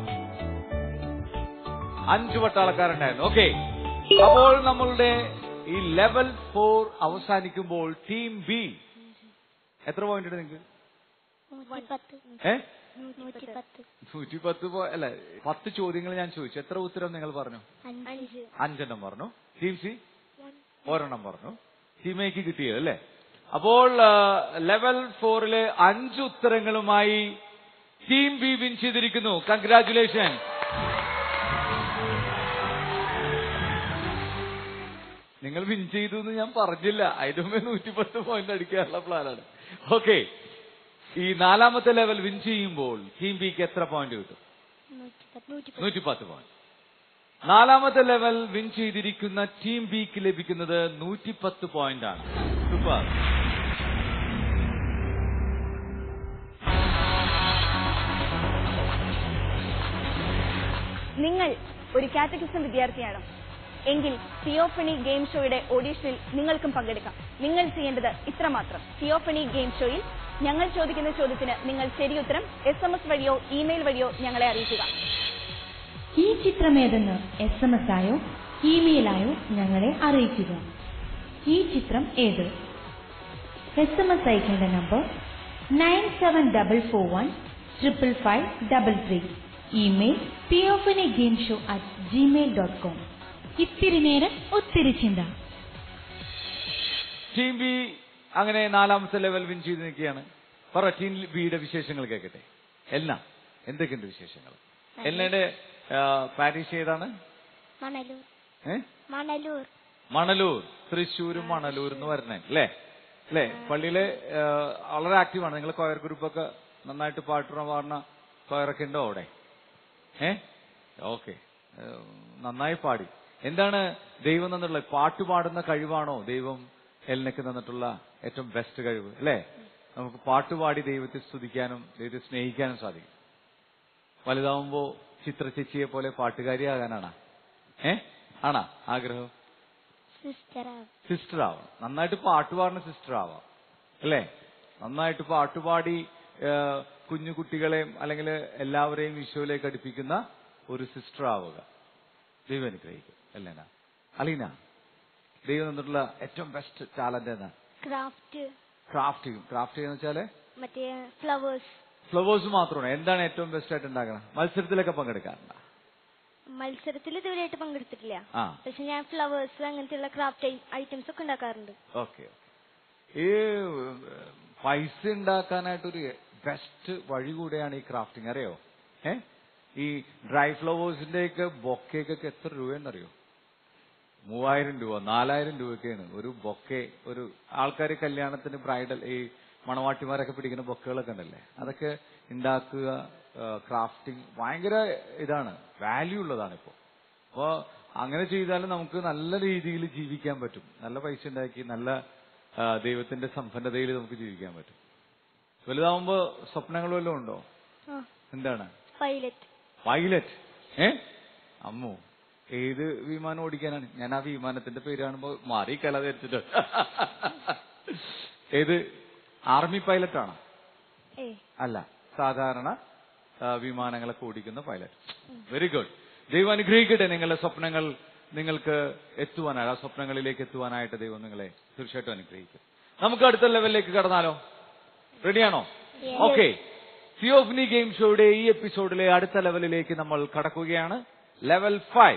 അഞ്ച് പട്ടാളക്കാരുണ്ടായിരുന്നു ഓക്കെ അപ്പോൾ നമ്മളുടെ ഈ ലെവൽ ഫോർ അവസാനിക്കുമ്പോൾ ടീം ബി എത്ര പോയിന്റ് ഉണ്ട് നിങ്ങൾക്ക് നൂറ്റി പത്ത് ഏ നൂറ്റി പത്ത് നൂറ്റി പത്ത് പോ അല്ല പത്ത് ചോദ്യങ്ങൾ ഞാൻ ചോദിച്ചു എത്ര ഉത്തരം നിങ്ങൾ പറഞ്ഞു അഞ്ച് അഞ്ചെണ്ണം പറഞ്ഞു ടീം സി ഒരെണ്ണം പറഞ്ഞു ടീം എക്ക് കിട്ടിയത് അല്ലേ അപ്പോൾ ലെവൽ ഫോറിലെ അഞ്ച് ഉത്തരങ്ങളുമായി ടീം ബി വിൻ ചെയ്തിരിക്കുന്നു കൺഗ്രാറ്റുലേഷൻ നിങ്ങൾ വിൻ ചെയ്തു എന്ന് ഞാൻ പറഞ്ഞില്ല അതിന് മുമ്പേ നൂറ്റിപ്പത്ത് പോയിന്റ് അടിക്കാനുള്ള പ്ലാനാണ് ഓക്കെ ഈ നാലാമത്തെ ലെവൽ വിൻ ചെയ്യുമ്പോൾ ടീം ബിക്ക് എത്ര പോയിന്റ് കിട്ടും നൂറ്റി പത്ത് നൂറ്റി പത്ത് നൂറ്റിപ്പത്ത് പോയിന്റ് നാലാമത്തെ ലെവൽ വിൻ ചെയ്തിരിക്കുന്ന ടീം ബിക്ക് ലഭിക്കുന്നത് നൂറ്റിപ്പത്ത് പോയിന്റ് ആണ് സൂപ്പർ നിങ്ങൾ ഒരു കാറ്റഗിസം വിദ്യാർത്ഥിയാണ് എങ്കിൽ തിയോഫണി ഗെയിം ഷോയുടെ ഓഡീഷനിൽ നിങ്ങൾക്കും പങ്കെടുക്കാം നിങ്ങൾ ചെയ്യേണ്ടത് ഇത്രമാത്രം തിയോഫണി ഗെയിം ഷോയിൽ ഞങ്ങൾ ചോദിക്കുന്ന ചോദ്യത്തിന് നിങ്ങൾ ശരിയുത്തരം എസ് എം എസ് വഴിയോ ഇമെയിൽ വഴിയോ ഞങ്ങളെ അറിയിക്കുക ഈ ചിത്രമേതെന്ന് എസ് എം എസ് ആയോ ഇമെയിലായോ ഞങ്ങളെ അറിയിക്കുക ഈ ചിത്രം ഏത് എസ് എം എസ് അയക്കേണ്ട number nine seven double four one triple five double three email P of N game show at Gmail dot com ഇത്തിരി നേരം ഒത്തിരി ചിന്ത ടീം ബി അങ്ങനെ നാലാമത്തെ ലെവൽ വിൻ ചെയ്ത് നിൽക്കുകയാണ് പറ ടീം ബിയുടെ വിശേഷങ്ങൾ കേൾക്കട്ടെ എല്ലാം എന്തൊക്കെയുണ്ട് വിശേഷങ്ങൾ എല്ലയുടെ പാരീഷ് ഏതാണ് മണലൂർ ഏ മണലൂർ മണലൂർ തൃശ്ശൂരും മണലൂർ എന്ന് പറഞ്ഞേ അല്ലേ അല്ലേ പള്ളിയിലെ ആ, വളരെ ആക്റ്റീവാണ് നിങ്ങൾ കൊയർ ഗ്രൂപ്പൊക്കെ നന്നായിട്ട് പാട്ടുന്ന പാടുന്ന കൊയറൊക്കെ ഉണ്ടോ അവിടെ ഏ ഓക്കെ നന്നായി പാടി എന്താണ് ദൈവം തന്നിട്ടുള്ള പാട്ട് പാടുന്ന കഴിവാണോ ദൈവം എലിനൊക്കെ തന്നിട്ടുള്ള ഏറ്റവും ബെസ്റ്റ് കഴിവ് അല്ലേ നമുക്ക് പാട്ടുപാടി ദൈവത്തെ സ്തുതിക്കാനും ദൈവത്തെ സ്നേഹിക്കാനും സാധിക്കും വലുതാവുമ്പോ ചിത്ര ചേച്ചിയെ പോലെ പാട്ടുകാരിയാകാനാണ് ഏ ആണാ ആഗ്രഹം സിസ്റ്റർ സിസ്റ്റർ ആവാം നന്നായിട്ട് പാട്ട് പാടുന്ന സിസ്റ്റർ ആവാം അല്ലേ നന്നായിട്ട് പാട്ടുപാടി ഏഹ്, കുഞ്ഞു കുട്ടികളെയും അല്ലെങ്കിൽ എല്ലാവരെയും ഈശോയിലേക്ക് അടുപ്പിക്കുന്ന ഒരു സിസ്റ്റർ ആവുക ദൈവം അനുഗ്രഹിക്കും അല്ലേന അലീന ദൈവം തന്നിട്ടുള്ള ഏറ്റവും ബെസ്റ്റ് ടാലന്റ് എന്നാ ക്രാഫ്റ്റ് ക്രാഫ്റ്റ് ചെയ്യും ക്രാഫ്റ്റ് ചെയ്യുന്ന വെച്ചാല് മറ്റേ ഫ്ലവേഴ്സ് ഫ്ലവേഴ്സ് മാത്രമാണ് എന്താണ് ഏറ്റവും ബെസ്റ്റ് ആയിട്ട് ഉണ്ടാക്കണം മത്സരത്തിലൊക്കെ പങ്കെടുക്കാറുണ്ട് മത്സരത്തിൽ ഇതുവരെയായിട്ട് പങ്കെടുത്തിട്ടില്ല ആ പക്ഷെ ഞാൻ ഫ്ലവേഴ്സ് അങ്ങനത്തെയുള്ള ക്രാഫ്റ്റ് ഐറ്റംസ് ഒക്കെ ഉണ്ടാക്കാറുണ്ട് ഓക്കെ ഈ ഏഹ്, പൈസ ഉണ്ടാക്കാനായിട്ടൊരു ബെസ്റ്റ് വഴി കൂടെയാണ് ഈ ക്രാഫ്റ്റിംഗ് അറിയോ ഏ ഈ ഡ്രൈ ഫ്ലവേഴ്സിന്റെ ഒക്കെ ബൊക്കേക്കൊക്കെ എത്ര രൂപയെന്നറിയോ മൂവായിരം രൂപ നാലായിരം രൂപയൊക്കെയാണ് ഒരു ബൊക്കെ ഒരു ആൾക്കാർ കല്യാണത്തിന് ബ്രൈഡൽ ഈ മണവാട്ടിമാരൊക്കെ പിടിക്കുന്ന ബൊക്കകളൊക്കെ ഉണ്ടല്ലേ അതൊക്കെ ഉണ്ടാക്കുക ക്രാഫ്റ്റിംഗ് ഭയങ്കര ഇതാണ് വാല്യൂ ഉള്ളതാണ് ഇപ്പോൾ അപ്പോ അങ്ങനെ ചെയ്താൽ നമുക്ക് നല്ല രീതിയിൽ ജീവിക്കാൻ പറ്റും നല്ല പൈസ ഉണ്ടാക്കി നല്ല ആ, ദൈവത്തിന്റെ സമ്പന്നതയിൽ നമുക്ക് ജീവിക്കാൻ പറ്റും വലുതാവുമ്പോ സ്വപ്നങ്ങൾ വല്ലതും ഉണ്ടോ എന്താണ് പൈലറ്റ് പൈലറ്റ് ഏ അമ്മു ഏത് വിമാനം ഓടിക്കാനാണ് ഞാൻ ആ വിമാനത്തിന്റെ പേര് കാണുമ്പോ മാറി കല ധരിച്ചിട്ട് ഏത് ആർമി പൈലറ്റ് ആണോ ഏ അല്ല സാധാരണ ആ, വിമാനങ്ങളൊക്കെ ഓടിക്കുന്ന പൈലറ്റ് വെരി ഗുഡ് ദൈവം അനുഗ്രഹിക്കട്ടെ നിങ്ങളുടെ സ്വപ്നങ്ങൾ നിങ്ങൾക്ക് എത്തുവാനായിട്ട് ആ സ്വപ്നങ്ങളിലേക്ക് എത്തുവാനായിട്ട് ദൈവം നിങ്ങളെ തീർച്ചയായിട്ടും അനുഗ്രഹിക്കും നമുക്ക് അടുത്ത ലെവലിലേക്ക് കടന്നാലോ റെഡിയാണോ ഓക്കെ തിയോഫ്നി ഗെയിം ഷോയുടെ ഈ എപ്പിസോഡിലെ അടുത്ത ലെവലിലേക്ക് നമ്മൾ കടക്കുകയാണ് level five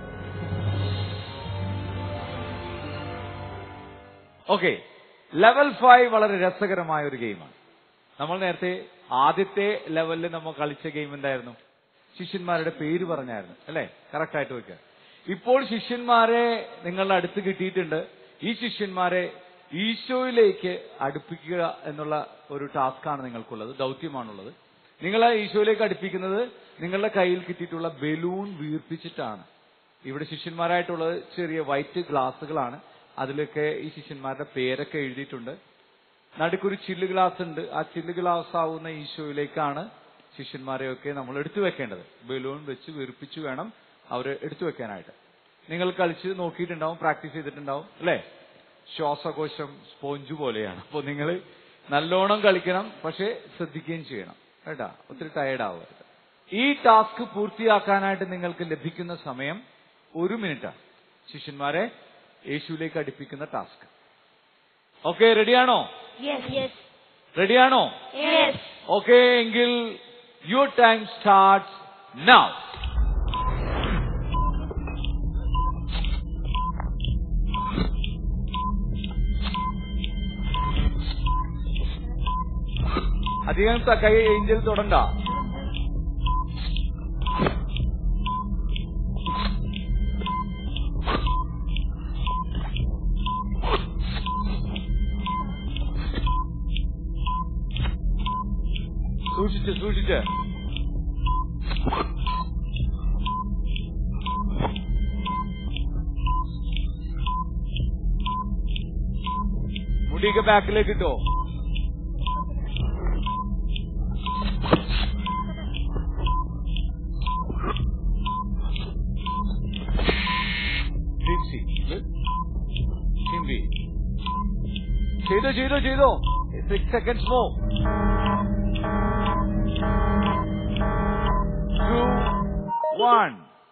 okay level five വളരെ രസകരമായ ഒരു ഗെയിമാണ് നമ്മൾ നേരത്തെ ആദ്യത്തെ ലെവലിൽ നമ്മൾ കളിച്ച ഗെയിം എന്തായിരുന്നു ശിഷ്യന്മാരുടെ പേര് പറഞ്ഞായിരുന്നു അല്ലെ കറക്റ്റ് ആയിട്ട് വെക്കുക ഇപ്പോൾ ശിഷ്യന്മാരെ നിങ്ങളുടെ അടുത്ത് കിട്ടിയിട്ടുണ്ട് ഈ ശിഷ്യന്മാരെ ഈശോയിലേക്ക് അടുപ്പിക്കുക എന്നുള്ള ഒരു ടാസ്ക്കാണ് നിങ്ങൾക്കുള്ളത് ദൗത്യമാണുള്ളത് നിങ്ങളെ ഈശോയിലേക്ക് അടുപ്പിക്കുന്നത് നിങ്ങളുടെ കയ്യിൽ കിട്ടിയിട്ടുള്ള ബലൂൺ വീർപ്പിച്ചിട്ടാണ് ഇവിടെ ശിഷ്യന്മാരായിട്ടുള്ളത് ചെറിയ വൈറ്റ് ഗ്ലാസ്സുകളാണ് അതിലൊക്കെ ഈ ശിഷ്യന്മാരുടെ പേരൊക്കെ എഴുതിയിട്ടുണ്ട് നടുക്കൊരു ചില്ല് ഗ്ലാസ് ഉണ്ട് ആ ചില്ല് ഗ്ലാസ് ആവുന്ന ഈശോയിലേക്കാണ് ശിഷ്യന്മാരെയൊക്കെ നമ്മൾ എടുത്തു വെക്കേണ്ടത് ബലൂൺ വെച്ച് വീർപ്പിച്ചു വേണം അവരെ എടുത്തു വെക്കാനായിട്ട് നിങ്ങൾ കളിച്ച് നോക്കിയിട്ടുണ്ടാവും പ്രാക്ടീസ് ചെയ്തിട്ടുണ്ടാവും അല്ലേ ശ്വാസകോശം സ്പോഞ്ച് പോലെയാണ് അപ്പോൾ നിങ്ങൾ നല്ലോണം കളിക്കണം പക്ഷേ ശ്രദ്ധിക്കുകയും ചെയ്യണം കേട്ടാ ഒത്തിരി ടയർഡ് ആവരുത് ഈ ടാസ്ക് പൂർത്തിയാക്കാനായിട്ട് നിങ്ങൾക്ക് ലഭിക്കുന്ന സമയം ഒരു മിനിറ്റാണ് ശിഷ്യന്മാരെ യേശുവിലേക്ക് അടുപ്പിക്കുന്ന ടാസ്ക് ഓക്കെ റെഡിയാണോ യെസ് യെസ് റെഡിയാണോ യെസ് ഓക്കെ എങ്കിൽ യുവർ ടൈം സ്റ്റാർട്ട് നൗ അധികം ത- കൈ ഏഞ്ചൽ തുടണ്ട സൂക്ഷിച്ച് സൂക്ഷിച്ച് മുടിയൊക്കെ ബാക്കിലേക്ക് ഇട്ടോ ഡിൻസി ഹിന്ദി ചെയ്തോ ചെയ്തോ ചെയ്തോ സിക്സ് സെക്കൻഡ്സ് മോ two one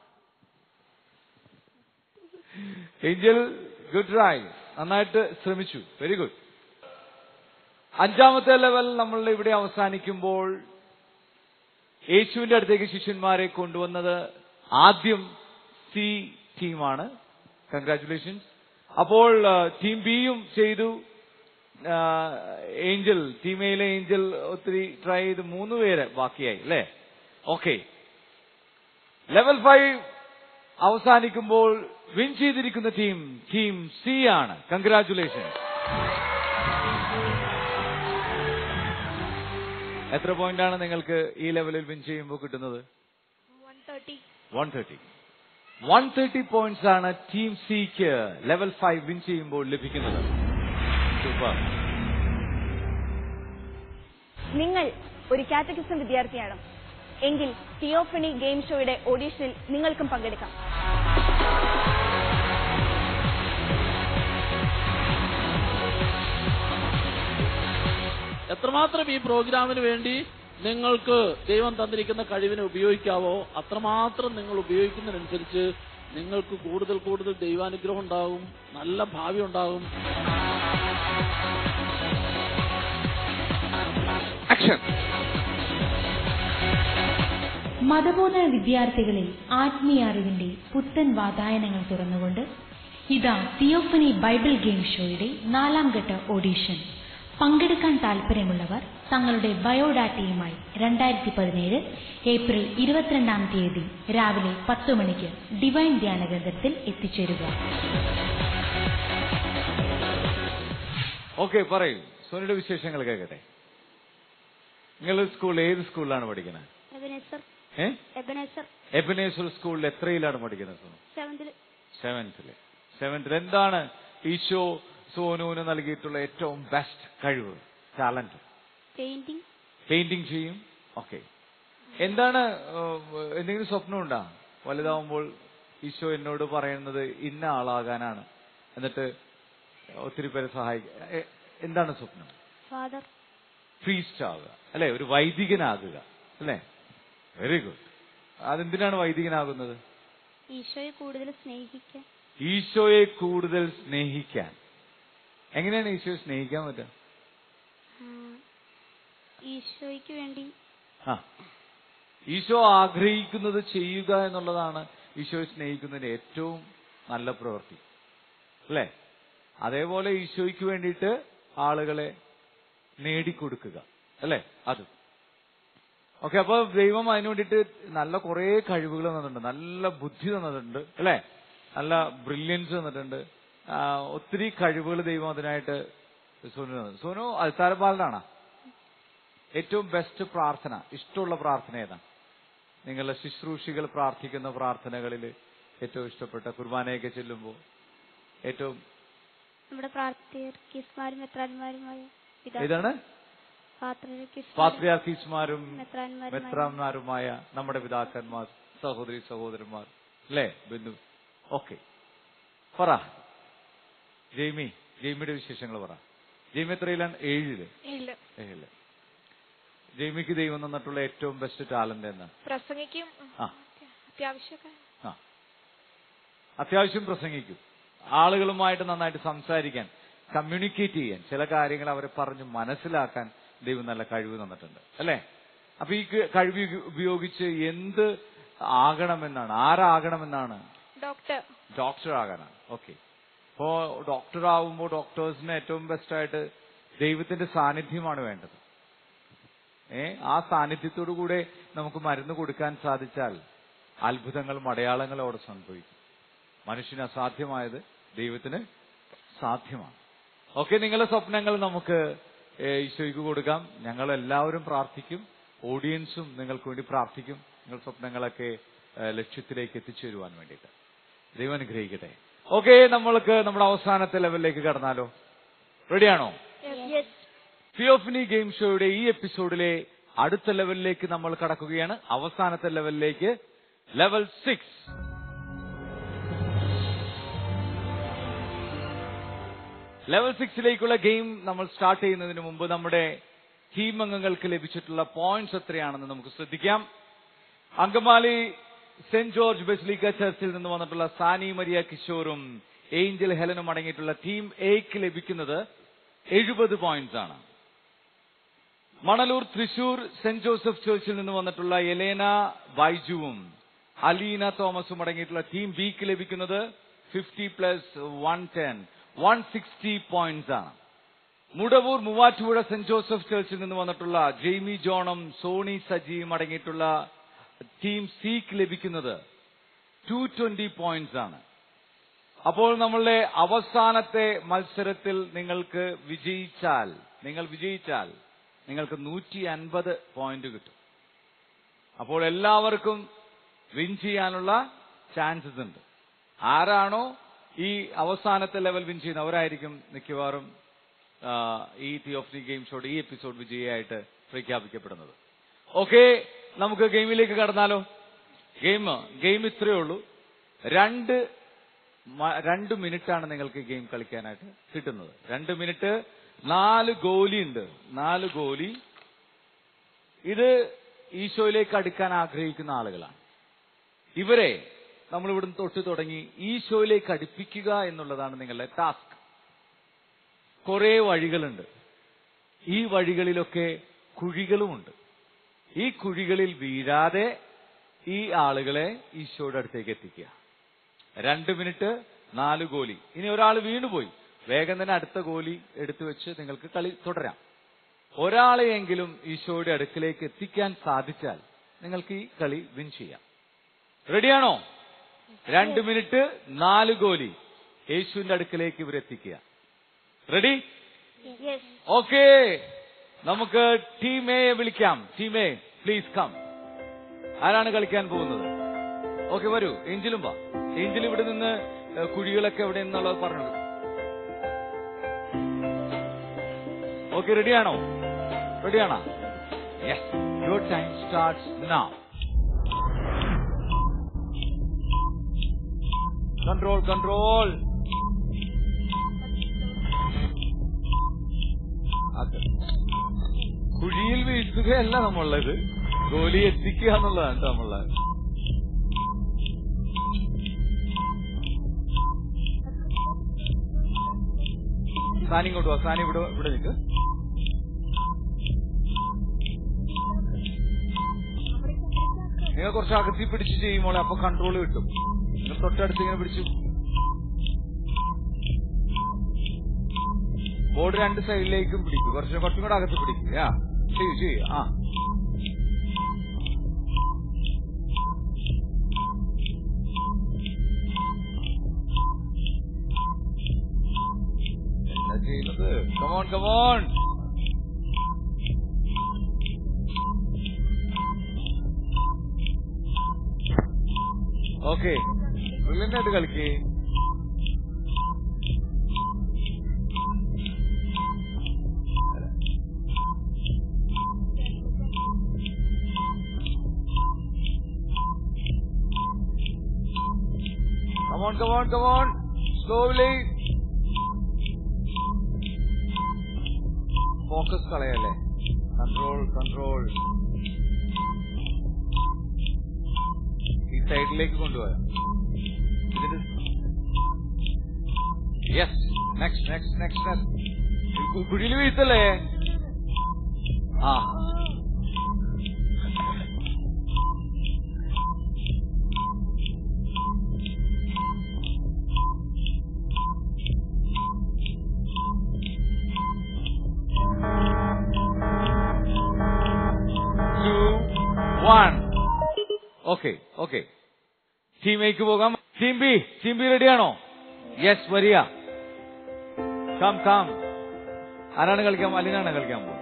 Angel good try നന്നായിട്ട് ശ്രമിച്ചു വെരി ഗുഡ് അഞ്ചാമത്തെ ലെവൽ നമ്മൾ ഇവിടെ അവസാനിക്കുമ്പോൾ യേശുവിന്റെ അടുത്തേക്ക് ശിഷ്യന്മാരെ കൊണ്ടുവന്നത് ആദ്യം സി ടീമാണ് കൺഗ്രാറ്റുലേഷൻസ് അപ്പോൾ ടീം ബിയും ചെയ്തു ഏഞ്ചൽ ടീം എയിലെ ഏഞ്ചൽ ഒത്തിരി ട്രൈ ചെയ്ത് മൂന്ന് പേര് ബാക്കിയായി അല്ലേ ഓക്കെ ലെവൽ ഫൈവ് അവസാനിക്കുമ്പോൾ വിൻ ചെയ്തിരിക്കുന്ന ടീം ടീം സി ആണ് കൺഗ്രാറ്റുലേഷൻ എത്ര പോയിന്റ് ആണ് നിങ്ങൾക്ക് ഈ ലെവലിൽ വിൻ ചെയ്യുമ്പോൾ കിട്ടുന്നത് one thirty one thirty one thirty points ആണ് ടീം സിക്ക് ലെവൽ ഫൈവ് വിൻ ചെയ്യുമ്പോൾ ലഭിക്കുന്നത് സൂപ്പർ നിങ്ങൾ ഒരു കാറ്റഗിസം വിദ്യാർത്ഥിയാണ് എങ്കിൽ തിയോഫണി ഗെയിം ഷോയുടെ ഓഡീഷനിൽ നിങ്ങൾക്കും പങ്കെടുക്കാം എത്രമാത്രം ഈ പ്രോഗ്രാമിന് വേണ്ടി നിങ്ങൾക്ക് ദൈവം തന്നിരിക്കുന്ന കഴിവിനെ ഉപയോഗിക്കാവോ അത്രമാത്രം നിങ്ങൾ ഉപയോഗിക്കുന്നതിനനുസരിച്ച് നിങ്ങൾക്ക് കൂടുതൽ കൂടുതൽ ദൈവാനുഗ്രഹം ഉണ്ടാകും നല്ല ഭാവി ഉണ്ടാകും ആക്ഷൻ മതബോധന വിദ്യാർത്ഥികളിൽ ആത്മീയ അറിവിന്റെ പുത്തൻ വാതായനങ്ങൾ തുറന്നുകൊണ്ട് ഇതാ തിയോഫനി ബൈബിൾ ഗെയിം ഷോയുടെ നാലാം ഘട്ട ഓഡീഷൻ പങ്കെടുക്കാൻ താല്പര്യമുള്ളവർ തങ്ങളുടെ ബയോഡാറ്റയുമായി രണ്ടായിരത്തി പതിനേഴ് ഏപ്രിൽ ഇരുപത്തിരണ്ടാം തീയതി രാവിലെ പത്ത് മണിക്ക് ഡിവൈൻ ധ്യാന കേന്ദ്രത്തിൽ എത്തിച്ചേരുക ഓക്കെ പറയൂ സോനിയുടെ വിശേഷങ്ങൾ കേൾക്കട്ടെ നിങ്ങൾ സ്കൂളിൽ ഏത് സ്കൂളിലാണ് പഠിക്കുന്നത് എബനേസർ ഏ എബനേസർ എബനേശ്വർ സ്കൂളിൽ എത്രയിലാണ് പഠിക്കുന്നത് സോനു സെവന്തിൽ സെവൻത്തില് സെവൻത്തിൽ എന്താണ് ഈശോ സോനുവിന് നൽകിയിട്ടുള്ള ഏറ്റവും ബെസ്റ്റ് കഴിവ് ടാലന്റ് പെയിന്റിംഗ് പെയിന്റിംഗ് ചെയ്യും ഓക്കെ എന്താണ് ഏഹ്, എന്തെങ്കിലും സ്വപ്നമുണ്ടോ വലുതാവുമ്പോൾ ഈശോ എന്നോട് പറയുന്നത് ഇന്ന ആളാകാനാണ് എന്നിട്ട് ഒത്തിരി പേരെ സഹായിക്കുക എ- എന്താണ് സ്വപ്നം ഫാദർ പ്രീസ്റ്റ് ആവുക അല്ലെ ഒരു വൈദികനാകുക അല്ലെ വെരി ഗുഡ് അതെന്തിനാണ് വൈദികനാകുന്നത് ഈശോയെ കൂടുതൽ സ്നേഹിക്കാൻ ഈശോയെ കൂടുതൽ സ്നേഹിക്കാൻ എങ്ങനെയാണ് ഈശോയെ സ്നേഹിക്കാൻ പറ്റുക ആ, ഈശോയ്ക്ക് വേണ്ടി ആ ഈശോ ആഗ്രഹിക്കുന്നത് ചെയ്യുക എന്നുള്ളതാണ് ഈശോയെ സ്നേഹിക്കുന്നതിന്റെ ഏറ്റവും നല്ല പ്രവൃത്തി അല്ലേ അതേപോലെ ഈശോയ്ക്ക് വേണ്ടിയിട്ട് ആളുകളെ നേടിക്കൊടുക്കുക അല്ലേ അത് ഓക്കെ അപ്പൊ ദൈവം അതിനു വേണ്ടിയിട്ട് നല്ല കുറെ കഴിവുകൾ തന്നിട്ടുണ്ട് നല്ല ബുദ്ധി തന്നിട്ടുണ്ട് അല്ലേ നല്ല ബ്രില്യൻസ് തന്നിട്ടുണ്ട് ആ, ഒത്തിരി കഴിവുകൾ ദൈവം അതിനായിട്ട് സോനു തന്നു സോനു അൽത്താര ബാലനാണ് ഏറ്റവും ബെസ്റ്റ് പ്രാർത്ഥന ഇഷ്ടമുള്ള പ്രാർത്ഥന ഏതാ നിങ്ങളുടെ ശുശ്രൂഷികൾ പ്രാർത്ഥിക്കുന്ന പ്രാർത്ഥനകളിൽ ഏറ്റവും ഇഷ്ടപ്പെട്ട കുർബാനയൊക്കെ ചെല്ലുമ്പോൾ ഏറ്റവും നമ്മുടെ പ്രാർത്ഥിയർക്കിസ്മാരും മെത്രാന്മാരുമായ ഏതാണ് പാത്രർക്കിസ്മാരും പാത്രിയാർക്കീസ്മാരും മെത്രാന്മാരുമായ മെത്രാന്മാരുമായ നമ്മുടെ പിതാക്കന്മാർ സഹോദരി സഹോദരന്മാർ അല്ലേ ബന്ധു ഓക്കെ പറ ജെയ്മി ജെയ്മിയുടെ വിശേഷങ്ങൾ പറ ജെയ്മി എത്രയിലാണ് ഏഴില് ഇല്ല ഏഴില് ജെയ്മിക്ക് ദൈവം തന്നിട്ടുള്ള ഏറ്റവും ബെസ്റ്റ് ടാലന്റ് എന്ന് പ്രസംഗിക്കും ആ. അത്യാവശ്യമൊക്കെ ആ അത്യാവശ്യം പ്രസംഗിക്കും ആളുകളുമായിട്ട് നന്നായിട്ട് സംസാരിക്കാൻ കമ്മ്യൂണിക്കേറ്റ് ചെയ്യാൻ ചില കാര്യങ്ങൾ അവരെ പറഞ്ഞ് മനസ്സിലാക്കാൻ ദൈവം നല്ല കഴിവ് തന്നിട്ടുണ്ട് അല്ലേ അപ്പൊ ഈ ക- കഴിവ് ഉപയോഗിച്ച് എന്ത് ആകണമെന്നാണ് ആരാകണമെന്നാണ് ഡോക്ടർ ഡോക്ടർ ആകാനാണ് ഓക്കെ ഇപ്പോ ഡോക്ടർ ആവുമ്പോൾ ഡോക്ടേഴ്സിന് ഏറ്റവും ബെസ്റ്റ് ആയിട്ട് ദൈവത്തിന്റെ സാന്നിധ്യമാണ് വേണ്ടത് ഏ ആ സാന്നിധ്യത്തോടു കൂടെ നമുക്ക് മരുന്ന് കൊടുക്കാൻ സാധിച്ചാൽ അത്ഭുതങ്ങളും അടയാളങ്ങളും അവിടെ സംഭവിക്കും മനുഷ്യന് അസാധ്യമായത് ദൈവത്തിന് സാധ്യമാണ് ഓക്കെ നിങ്ങളുടെ സ്വപ്നങ്ങൾ നമുക്ക് ഏ, ഈശോയ്ക്ക് കൊടുക്കാം ഞങ്ങൾ എല്ലാവരും പ്രാർത്ഥിക്കും ഓഡിയൻസും നിങ്ങൾക്ക് വേണ്ടി പ്രാർത്ഥിക്കും നിങ്ങൾ സ്വപ്നങ്ങളൊക്കെ ഏ, ലക്ഷ്യത്തിലേക്ക് എത്തിച്ചേരുവാൻ വേണ്ടിയിട്ട് ദൈവം അനുഗ്രഹിക്കട്ടെ ഓക്കെ നമ്മൾക്ക് നമ്മുടെ അവസാനത്തെ ലെവലിലേക്ക് കടന്നാലോ റെഡിയാണോ ഫിയോഫിനി ഗെയിം ഷോയുടെ ഈ എപ്പിസോഡിലെ അടുത്ത ലെവലിലേക്ക് നമ്മൾ കടക്കുകയാണ് അവസാനത്തെ ലെവലിലേക്ക് ലെവൽ സിക്സ് ലെവൽ സിക്സിലേക്കുള്ള ഗെയിം നമ്മൾ സ്റ്റാർട്ട് ചെയ്യുന്നതിന് മുമ്പ് നമ്മുടെ ടീം അംഗങ്ങൾക്ക് ലഭിച്ചിട്ടുള്ള പോയിന്റ്സ് എത്രയാണെന്ന് നമുക്ക് ശ്രദ്ധിക്കാം അങ്കമാലി സെന്റ് ജോർജ് ബെസ്ലിക്ക ചർച്ചിൽ നിന്ന് വന്നിട്ടുള്ള സാനി മരിയ കിഷോറും ഏഞ്ചൽ ഹെലനും അടങ്ങിയിട്ടുള്ള ടീം എക്ക് ലഭിക്കുന്നത് എഴുപത് പോയിന്റ്സ് ആണ് മണലൂർ തൃശൂർ സെന്റ് ജോസഫ് ചർച്ചിൽ നിന്ന് വന്നിട്ടുള്ള എലേന ബൈജുവും അലീന തോമസും അടങ്ങിയിട്ടുള്ള ടീം ബിക്ക് ലഭിക്കുന്നത് fifty plus one ten one sixty points ആണ് മുടവൂർ മൂവാറ്റുപുഴ സെന്റ് ജോസഫ് ചർച്ചിൽ നിന്ന് വന്നിട്ടുള്ള ജെയ്മി ജോണും സോണി സജിയും അടങ്ങിയിട്ടുള്ള ടീം സിക്ക് ലഭിക്കുന്നത് ടു ട്വന്റി പോയിന്റ്സ് ആണ് അപ്പോൾ നമ്മളുടെ അവസാനത്തെ മത്സരത്തിൽ നിങ്ങൾക്ക് വിജയിച്ചാൽ നിങ്ങൾ വിജയിച്ചാൽ നിങ്ങൾക്ക് നൂറ്റി അൻപത് പോയിന്റ് കിട്ടും അപ്പോൾ എല്ലാവർക്കും വിൻ ചെയ്യാനുള്ള ചാൻസസ് ഉണ്ട് ആരാണോ ഈ അവസാനത്തെ ലെവൽ വിൻ ചെയ്യുന്ന അവരായിരിക്കും മിക്കവാറും ആ, ഈ തിയോഫ്രി ഗെയിം ഷോയുടെ ഈ എപ്പിസോഡ് വിജയിയായിട്ട് പ്രഖ്യാപിക്കപ്പെടുന്നത് ഓക്കെ നമുക്ക് ഗെയിമിലേക്ക് കടന്നാലോ ഗെയിം ഗെയിം ഇത്രയേ ഉള്ളൂ രണ്ട് മ- രണ്ട് മിനിറ്റാണ് നിങ്ങൾക്ക് ഗെയിം കളിക്കാനായിട്ട് കിട്ടുന്നത് രണ്ട് മിനിറ്റ് നാല് ഗോലി ഉണ്ട് നാല് ഗോലി ഇത് ഈശോയിലേക്ക് അടുക്കാൻ ആഗ്രഹിക്കുന്ന ആളുകളാണ് ഇവരെ നമ്മൾ ഇവിടുന്ന് തൊട്ട് തുടങ്ങി ഈശോയിലേക്ക് അടുപ്പിക്കുക എന്നുള്ളതാണ് നിങ്ങളുടെ ടാസ്ക് കുറെ വഴികളുണ്ട് ഈ വഴികളിലൊക്കെ കുഴികളുമുണ്ട് ഈ കുഴികളിൽ വീഴാതെ ഈ ആളുകളെ ഈശോയുടെ അടുത്തേക്ക് എത്തിക്കുക രണ്ട് മിനിറ്റ് നാല് ഗോലി ഇനി ഒരാൾ വീണുപോയി വേഗം തന്നെ അടുത്ത ഗോലി എടുത്തു വെച്ച് നിങ്ങൾക്ക് കളി തുടരാം ഒരാളെയെങ്കിലും ഈശോയുടെ അടുക്കിലേക്ക് എത്തിക്കാൻ സാധിച്ചാൽ നിങ്ങൾക്ക് ഈ കളി വിൻ ചെയ്യാം റെഡിയാണോ രണ്ട് മിനിറ്റ് നാല് ഗോലി യേശുവിന്റെ അടുക്കിലേക്ക് ഇവരെത്തിക്കുക റെഡി യെസ് ഓക്കേ നമുക്ക് ടീം എ വിളിക്കാം ടീം എ പ്ലീസ് കം ആരാണ് കളിക്കാൻ പോകുന്നത് ഓക്കെ വരൂ ഏഞ്ചലും വാ ഏഞ്ചൽ ഇവിടെ നിന്ന് ഏഹ്, കുഴികളൊക്കെ എവിടെ എന്നുള്ളത് പറഞ്ഞു ഓക്കെ റെഡിയാണോ റെഡിയാണോ yes your time starts now control control അത് കുഴിയിൽ വീഴ്ത്തുകയല്ല നമ്മളുള്ളത് ഗോലി എത്തിക്കുക എന്നുള്ളതാണ് ട്ടോ നമ്മളുള്ളത് സാനി ഇങ്ങോട്ട് വാ സാനി ഇവിടെ ഇവിടെ നിൽക്ക് നിങ്ങൾ കുറച്ച് അകത്തി പിടിച്ച് ചെയ്യുമ്പോളെ അപ്പൊ കൺട്രോൾ കിട്ടും നിങ്ങൾ തൊട്ടടുത്ത് ഇങ്ങനെ പിടിച്ചു ബോർഡ് രണ്ട് സൈഡിലേക്കും പിടിക്കും കുറച്ച് കുറച്ചും കൂടെ അകത്ത് പിടിക്കുക ആ ചെയ്യൂ ചെയ്യൂ ആ എന്താ ചെയ്യുന്നത് കമോൺ കമോൺ ഓക്കെ ബ്രില്യൻ്റ് ആയിട്ട് കളിക്കേ Come on, come on, come on. Slowly. Focus കളയല്ലേ കൺട്രോൾ കൺട്രോൾ ഈ സൈഡിലേക്ക് കൊണ്ടുപോയാ ഇതിന്റെ yes next next next next കുഴിയിൽ വീഴ്ത്തല്ലേ ആ two one okay okay team എക്ക് പോകാം ടീം ബി ടീം ബി റെഡിയാണോ യെസ് വരിക കം കം ആരാണ് കളിക്കാൻ അലിനാണ് കളിക്കാൻ പോകുന്നത്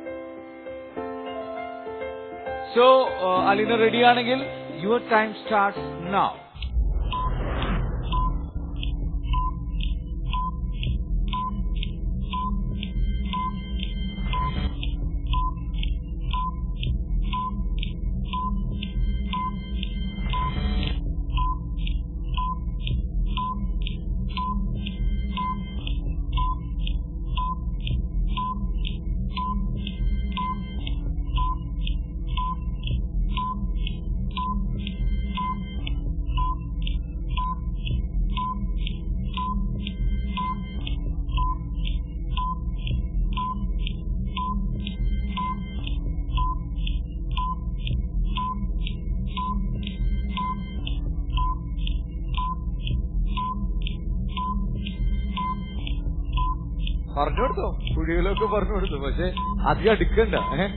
സോ അലിന റെഡിയാണെങ്കിൽ യുവർ ടൈം സ്റ്റാർട്ട് നൗ പറഞ്ഞു കൊടുത്തോ കുഴികളൊക്കെ പറഞ്ഞു കൊടുത്തു പക്ഷെ അധികം അടുക്കണ്ട ഏ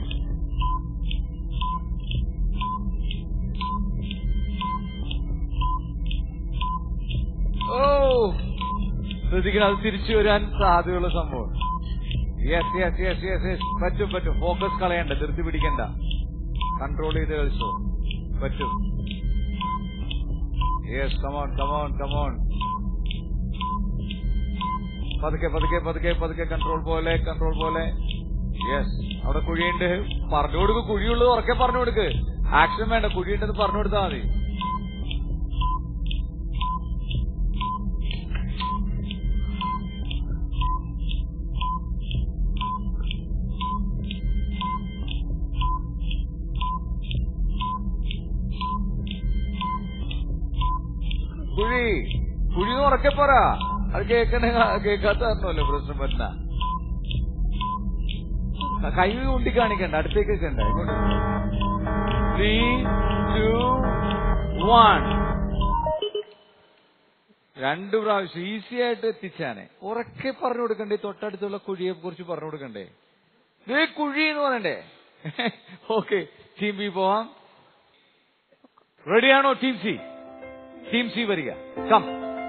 ഓ ശ്രദ്ധിക്കണം അത് തിരിച്ചു വരാൻ സാധ്യതയുള്ള സംഭവം yes yes yes yes yes പറ്റും പറ്റും ഫോക്കസ് കളയണ്ട ധൃതി പിടിക്കണ്ട കൺട്രോൾ ചെയ്ത് കളിച്ചോ പറ്റും യെസ് കമോൺ കമോൺ കമോൺ പതുക്കെ പതുക്കെ പതുക്കെ പതുക്കെ കൺട്രോൾ പോലെ കൺട്രോൾ പോലെ യെസ് അവിടെ കുഴിയുണ്ട് പറഞ്ഞു കൊടുക്ക് കുഴിയുള്ളത് ഉറക്കെ പറഞ്ഞു കൊടുക്ക് ആക്ഷൻ വേണ്ട കുഴിയുണ്ടെന്ന് പറഞ്ഞു കൊടുത്താൽ മതി കുഴി കുഴി എന്ന് ഉറക്കെ പറ അത് കേൾക്കണേ കേൾക്കാത്ത കാരണമല്ലേ പ്രശ്നം പറ്റുന്ന കൈ കൊണ്ടി കാണിക്കണ്ട അടുത്തേക്കൊക്കെ ഉണ്ട് ത്രീ ടു വൺ രണ്ടു പ്രാവശ്യം ഈസി ആയിട്ട് എത്തിച്ചാനെ ഉറക്കെ പറഞ്ഞു കൊടുക്കണ്ടേ തൊട്ടടുത്തുള്ള കുഴിയെ കുറിച്ച് പറഞ്ഞു കൊടുക്കണ്ടേ ഇതേ കുഴി എന്ന് പറയണ്ടേ ഓക്കെ ടീം ബി പോവാം റെഡിയാണോ ടീം സി ടീം സി വരിക കം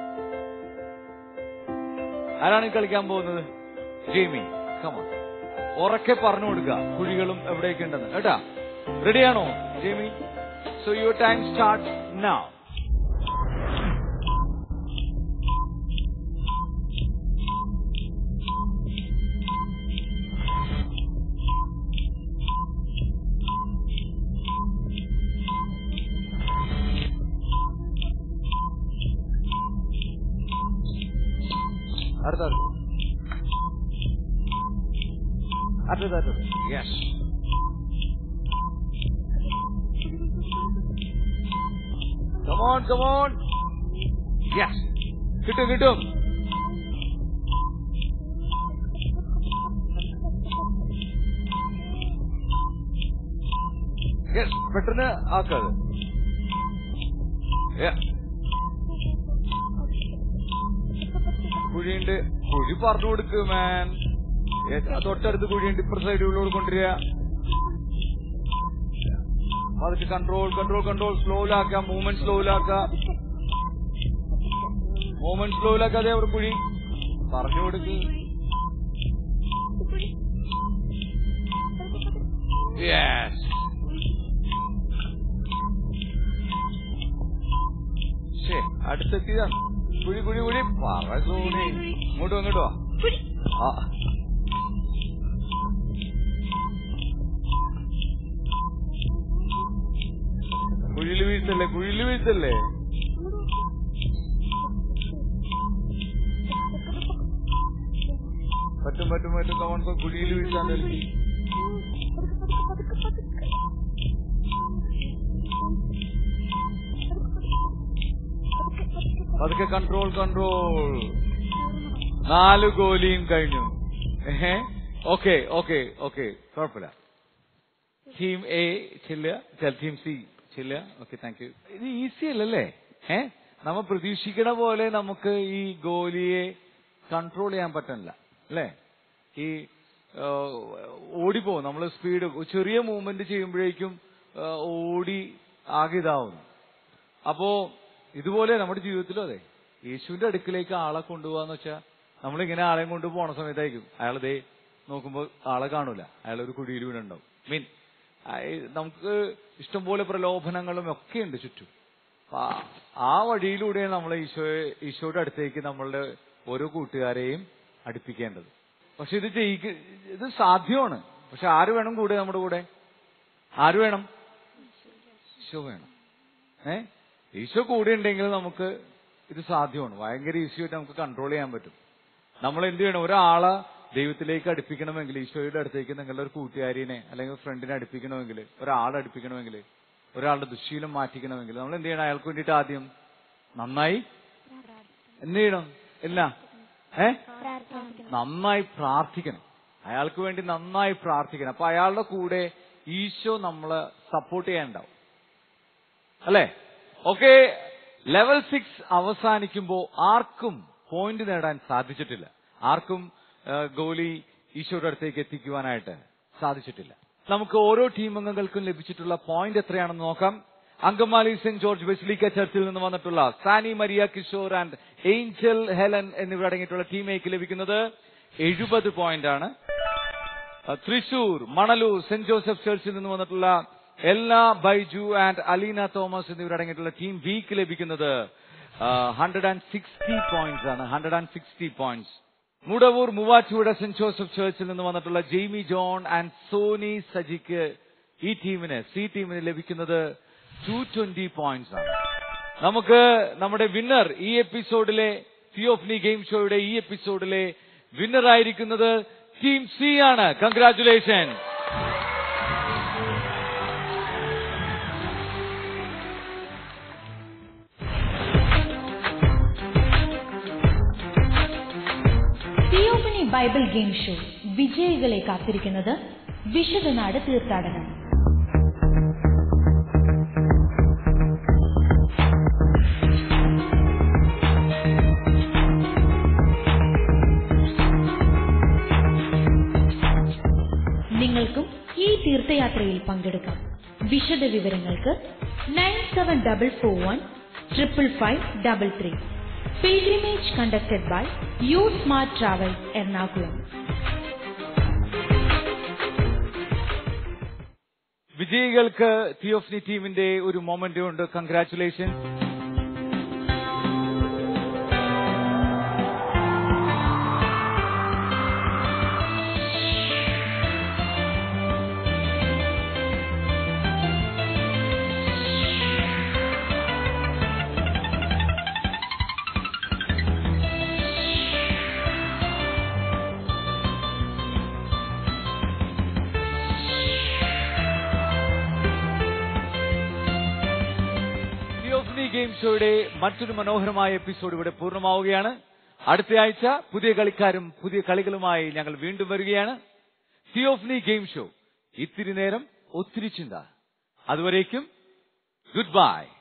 ആരാണ് ഈ കളിക്കാൻ പോകുന്നത് ജെയ്മി കമ ഉറക്കെ പറഞ്ഞു കൊടുക്കുക കുഴികളും എവിടെയൊക്കെ ഉണ്ടെന്ന് കേട്ടാ റെഡിയാണോ Jaimy so your time start now അടുത്ത അടുത്തത് അടുത്തത് യെസ് കമോൺ കമോൺ യെസ് കിട്ടും കിട്ടും യെസ് പെട്ടെന്ന് ആക്കാത് Yeah. കുഴിയുണ്ട് കുഴി പറഞ്ഞു കൊടുക്ക് മാൻ തൊട്ടടുത്ത് കുഴിയുണ്ട് ഇപ്പുറ സൈഡിലൂടെ കൊണ്ടുവരിക അതൊക്കെ കൺട്രോൾ കൺട്രോൾ കൺട്രോൾ സ്ലോയിലാക്കാം മൂവ്മെന്റ് സ്ലോയിലാക്കാം മൂവ്മെന്റ് സ്ലോയിലാക്കാതെ അവിടെ കുഴി പറഞ്ഞു കൊടുക്ക് യെസ് ശേ അടുത്തെത്തിയതാണ് കുഴി കുഴി കുഴി പറ സോണി ഇങ്ങോട്ടോ ഇങ്ങോട്ടോ ആ കുഴിയിൽ വീഴ്ത്തല്ലേ കുഴിയിൽ വീഴ്ത്തല്ലേ പറ്റും പറ്റും പറ്റും കമൺ കുഴിയിൽ വീഴ്ത്താൻ നൽകി അതൊക്കെ കൺട്രോൾ കൺട്രോൾ നാല് ഗോലിയും കഴിഞ്ഞു ഏഹ് ഓക്കെ ഓക്കെ ഓക്കെ കുഴപ്പമില്ല ടീം എ ചെല്ലുക ടീം സി ചെല്ലുക ഓക്കെ താങ്ക് യു ഇത് ഈസി അല്ലല്ലേ ഏ നമ്മൾ പ്രതീക്ഷിക്കണ പോലെ നമുക്ക് ഈ ഗോലിയെ കൺട്രോൾ ചെയ്യാൻ പറ്റണില്ല അല്ലേ ഈ ആ, ഓടിപ്പോവും നമ്മൾ സ്പീഡ് ചെറിയ മൂവ്മെന്റ് ചെയ്യുമ്പോഴേക്കും ആ, ഓടി ആകെ ഇതാവുന്നു അപ്പോ ഇതുപോലെ നമ്മുടെ ജീവിതത്തിലും അതെ യേശുവിന്റെ അടുക്കിലേക്ക് ആളെ കൊണ്ടുപോകാന്ന് വെച്ചാൽ നമ്മളിങ്ങനെ ആളെയും കൊണ്ട് പോണ സമയത്തായിരിക്കും അയാൾ ദേ നോക്കുമ്പോൾ ആളെ കാണൂല അയാൾ ഒരു കുഴിയിൽ വീണുണ്ടാവും മീൻ നമുക്ക് ഇഷ്ടംപോലെ പ്രലോഭനങ്ങളും ഒക്കെ ഉണ്ട് ചുറ്റും അപ്പൊ ആ- ആ വഴിയിലൂടെ നമ്മൾ ഈശോയെ ഈശോയുടെ അടുത്തേക്ക് നമ്മളുടെ ഓരോ കൂട്ടുകാരെയും അടുപ്പിക്കേണ്ടത് പക്ഷെ ഇത് ചെയ്യിക്ക ഇത് സാധ്യമാണ് പക്ഷെ ആര് വേണം കൂടെ നമ്മുടെ കൂടെ ആര് വേണം ഈശോ വേണം ഏ ഈശോ കൂടെ ഉണ്ടെങ്കിൽ നമുക്ക് ഇത് സാധ്യമാണ് ഭയങ്കര ഈസിയായിട്ട് നമുക്ക് കൺട്രോൾ ചെയ്യാൻ പറ്റും നമ്മൾ എന്ത് ചെയ്യണം ഒരാളെ ദൈവത്തിലേക്ക് അടുപ്പിക്കണമെങ്കിൽ ഈശോയുടെ അടുത്തേക്ക് നിങ്ങളുടെ ഒരു കൂട്ടുകാരിനെ അല്ലെങ്കിൽ ഫ്രണ്ടിനെ അടുപ്പിക്കണമെങ്കിൽ ഒരാളെ അടുപ്പിക്കണമെങ്കിൽ ഒരാളുടെ ദുശീലം മാറ്റിക്കണമെങ്കിൽ നമ്മൾ എന്ത് ചെയ്യണം അയാൾക്ക് വേണ്ടിയിട്ട് ആദ്യം നന്നായി എന്ത് ചെയ്യണം ഇല്ല ഏ നന്നായി പ്രാർത്ഥിക്കണം അയാൾക്ക് വേണ്ടി നന്നായി പ്രാർത്ഥിക്കണം അപ്പൊ അയാളുടെ കൂടെ ഈശോ നമ്മളെ സപ്പോർട്ട് ചെയ്യാനുണ്ടാവും അല്ലേ ഓക്കെ ലെവൽ സിക്സ് അവസാനിക്കുമ്പോ ആർക്കും പോയിന്റ് നേടാൻ സാധിച്ചിട്ടില്ല ആർക്കും ആ, ഗോലി ഈശോയുടെ അടുത്തേക്ക് എത്തിക്കുവാനായിട്ട് സാധിച്ചിട്ടില്ല നമുക്ക് ഓരോ ടീം അംഗങ്ങൾക്കും ലഭിച്ചിട്ടുള്ള പോയിന്റ് എത്രയാണെന്ന് നോക്കാം അങ്കമാലി സെന്റ് ജോർജ് ബെസിലിക്ക ചർച്ചിൽ നിന്ന് വന്നിട്ടുള്ള Sani Maria Kishore and Angel Helen എന്നിവർ അടങ്ങിയിട്ടുള്ള ടീം എക്ക് ലഭിക്കുന്നത് എഴുപത് പോയിന്റ് ആണ് അഹ് തൃശൂർ മണലൂർ സെന്റ് ജോസഫ് ചർച്ചിൽ നിന്ന് വന്നിട്ടുള്ള എല്ലാ ബൈജു ആൻഡ് അലീന തോമസ് എന്നിവർ അടങ്ങിയിട്ടുള്ള ടീം ബിക്ക് ലഭിക്കുന്നത് ഹൺഡ്രഡ് ആൻഡ് സിക്സ്റ്റി പോയിന്റ്സ് ആണ് hundred and sixty points Mudavoor Muvattupuzha saint Joseph ചർച്ചിൽ നിന്ന് വന്നിട്ടുള്ള ജെയ്മി ജോൺ ആൻഡ് സോനി സജിക്ക് ഈ ടീമിന് സി ടീമിന് ലഭിക്കുന്നത് ടു ട്വന്റി പോയിന്റ്സ് ആണ് നമുക്ക് നമ്മുടെ വിന്നർ ഈ എപ്പിസോഡിലെ തിയോഫ്നി ഗെയിം ഷോയുടെ ഈ എപ്പിസോഡിലെ വിന്നർ ആയിരിക്കുന്നത് ടീം സി ആണ് കൺഗ്രാറ്റുലേഷൻ ബൈബിൾ ഗെയിം ഷോ വിജയികളെ കാത്തിരിക്കുന്നത് വിശുദ്ധനാട് തീർത്ഥാടനം നിങ്ങൾക്കും ഈ തീർത്ഥയാത്രയിൽ പങ്കെടുക്കാം വിശദ വിവരങ്ങൾക്ക് nine seven double four one triple five double three pilgrimage conducted by U smart travels Ernakulam വിജയികൾക്ക് തിയോഫ്നി ടീമിന്റെ ഒരു മൊമെന്റ് ഉണ്ട് കൺഗ്രാറ്റുലേഷൻ തിയോഫ്നി ഗെയിം ഷോയുടെ മറ്റൊരു മനോഹരമായ എപ്പിസോഡ് ഇവിടെ പൂർണ്ണമാവുകയാണ് അടുത്ത ആഴ്ച പുതിയ കളിക്കാരും പുതിയ കളികളുമായി ഞങ്ങൾ വീണ്ടും വരികയാണ് തിയോഫ്നി ഗെയിം ഷോ ഇത്തിരി നേരം ഒത്തിരി ചിന്ത അതുവരേക്കും ഗുഡ് ബൈ